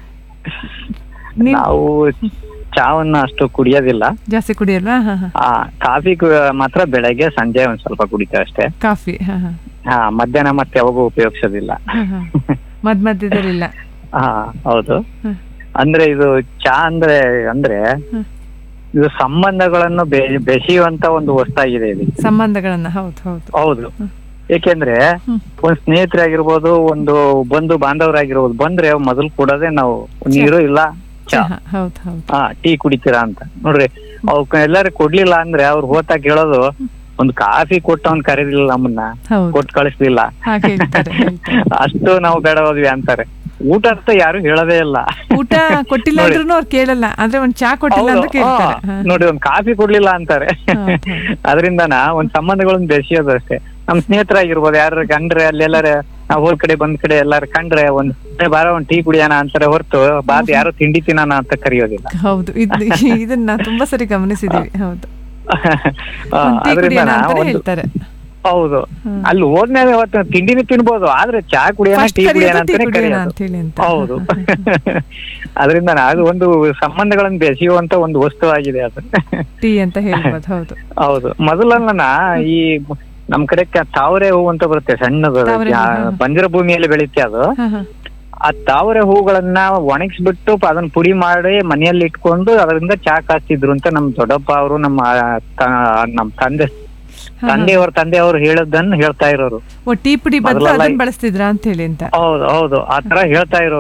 ನಾವು ಚಾವನ್ನ ಅಷ್ಟು ಕುಡಿಯೋದಿಲ್ಲ ಜಾಸ್ತಿ ಕುಡಿಯಲ್ವಾ ಹಾ ಹಾ ಆ ಕಾಫಿ ಕು- ಮಾತ್ರ ಬೆಳಗ್ಗೆ ಸಂಜೆ ಒಂದ್ ಸ್ವಲ್ಪ ಕುಡಿತೇವೆ ಅಷ್ಟೇ ಕಾಫಿ ಹಾ ಹಾ ಹಾ ಮಧ್ಯಾಹ್ನ ಮತ್ತೆ ಯಾವಾಗೂ ಉಪಯೋಗಿಸೋದಿಲ್ಲ ಹಾ, ಹಾ. ಮಧ್ಯ ಮಧ್ಯದಲ್ಲಿಲ್ಲ ಹಾ ಹೌದು ಹ್ಮ್. ಅಂದ್ರೆ ಇದು ಚಾ ಅಂದ್ರೆ ಅಂದ್ರೆ ಇದು ಸಂಬಂಧಗಳನ್ನು ಬೆ- ಬೆಸೆಯುವಂತ ಒಂದು ವಸ್ತಾಗಿದೆ ಇದು ಸಂಬಂಧಗಳನ್ನ ಹೌದು ಹೌದು ಹೌದು ಏಕೆಂದ್ರೆ ಒಂದ್ ಸ್ನೇಹಿತರಾಗಿರ್ಬೋದು ಒಂದು ಬಂಧು ಬಾಂಧವರಾಗಿರ್ಬೋದು ಬಂದ್ರೆ ಮೊದಲು ಕೊಡೋದೇ ನಾವು ನೀರು ಇಲ್ಲ ಚಾ ಚಹಾ ಹೌದು ಹೌದು ಹಾ ಟೀ ಕುಡಿತೀರಾ ಅಂತ ನೋಡ್ರಿ ಅವ್ಕ ಎಲ್ಲಾರು ಕೊಡ್ಲಿಲ್ಲ ಅಂದ್ರೆ ಅವ್ರು ಹೋತಾ ಕೇಳೋದು ಒಂದ್ ಕಾಫಿ ಕೊಟ್ಟು ಅವ್ನ್ ಕರೀಲಿಲ್ಲ ನಮ್ಮನ್ನ ಹೌದು. ಕೊಟ್ಟು ಕಳಿಸ್ಲಿಲ್ಲ ಹಾಗೆ ಹೇಳ್ತಾರೆ ಅಷ್ಟು ನಾವು ಬೇಡ ಹೋದ್ವಿ ಅಂತಾರೆ ಊಟ ಅಂತ ಯಾರು ಹೇಳೋದೇ ಇಲ್ಲ ಊಟ ಕೊಟ್ಟಿಲ್ಲ ನೋಡಿ. ಅಂದ್ರೂ ಅವ್ರು ಕೇಳಲ್ಲ ಅಂದ್ರೆ ಒಂದ್ ಚಾ ಕೊಟ್ಟಿಲ್ಲ ಅಂತ ಹೌದು, ಕೇಳ್ತಾರೆ ಹಾ. ಹಾ. ನೋಡಿ ಒಂದ್ ಕಾಫಿ ಕೊಡ್ಲಿಲ್ಲ ಅಂತಾರೆ ಅದರಿಂದನ ಒಂದ್ ಸಂಬಂಧಗಳನ್ನ ಬೆಸೆಯೋದು ಅಷ್ಟೇ ನಮ್ ಸ್ನೇಹಿತರಾಗಿರ್ಬೋದು ಯಾರು ಕಂಡ್ರೆ ಅಲ್ಲಿ ಎಲ್ಲಾರ ನಾವ್ ಹೋದ್ ಕಡೆ ಬಂದ್ ಕಡೆ ಎಲ್ಲಾರು ಕಂಡ್ರೆ ಒಂದ್ "ಏ, ಬಾರ ಒಂದ್ ಟೀ ಕುಡಿಯೋಣ ಅಂತಾರೆ ಹೊರತು ಬಾದ್ ಯಾರು ತಿಂಡಿ ತಿನ್ನೋಣ ಅಂತ ಕರೆಯೋದಿಲ್ಲ ಹೌದು ಇದು ಇದನ್ನ ತುಂಬಾ ಸರಿ ಗಮನಿಸಿದೀವಿ ಹೌದು ಆ, ಒಂದ್ ಟೀ ಅದ್ರಿಂದನ ಕುಡಿಯೋಣ ಅಂತಾನೆ ಒಂದು- ಹೇಳ್ತಾರೆ ಹೌದು ಅಲ್ಲಿ ಹೋದ್ಮೇಲೆ ಅವತ್ತು ತಿಂಡಿನೂ ತಿನ್ಬೋದು ಆದ್ರೆ ಚಾ ಕುಡಿಯೋಣ First ಟೀ ಕುಡಿಯೋಣ ಕರೆಯೋದು ಟೀ ಅಂತಾನೆ ಕುಡಿಯೋಣ ಕರೆಯೋದು ಅಂತೇಳಿ ಅಂತ ಹೌದು ಅದರಿಂದ ಅದು ಒಂದು ಸಂಬಂಧಗಳನ್ನು ಬೆಸೆಯುವಂತ ಒಂದು ವಸ್ತು ಆಗಿದೆ ಅದು ಟೀ ಅಂತ ಹೇಳ್ಬೋದು ಹೌದು ಹೌದು ಮೊದಲನ್ನ ಈ ನಮ್ ಕಡೆ ಕ- ತಾವರೆ ಹೂ ಅಂತ ಬರುತ್ತೆ ಸಣ್ಣದು ತಾವರೆ ಹೂ, ಆ, ಹಾ. ಬಂಜರ ಭೂಮಿಯಲ್ಲಿ ಬೆಳೀತೆ ಅದು ಹಾ, ಹಾ. ಆ ತಾವರೆ ಹೂಗಳನ್ನ ಒಣಗಿಸ್ಬಿಟ್ಟು ಪ- ಅದನ್ನ ಪುಡಿ ಮಾಡಿ ಮನೆಯಲ್ಲಿ ಇಟ್ಕೊಂಡು ಅದರಿಂದ ಚಾ ಕಾಸ್ತಿದ್ರು ಅಂತ ನಮ್ ದೊಡ್ಡಪ್ಪ ಅವರು ನಮ್ಮ ಆ, ತ- ನಮ್ ತಂದೆ ಹಾ. ತಂದೆಯವ್ರ ತಂದೆಯವ್ರು ಹೇಳೋದನ್ನ ಹೇಳ್ತಾ ಇರೋರು ಓ ಟೀ ಪುಡಿ ಬದಲು ಮೊದಲೆಲ್ಲ ಅದನ್ನ ಬಳಸ್ತಿದ್ರಾ ಅಂತ ಹೇಳಿ ಅಂತ ಹೌದು ಹೌದು ಆ ತರ ಹೇಳ್ತಾ ಇರೋರು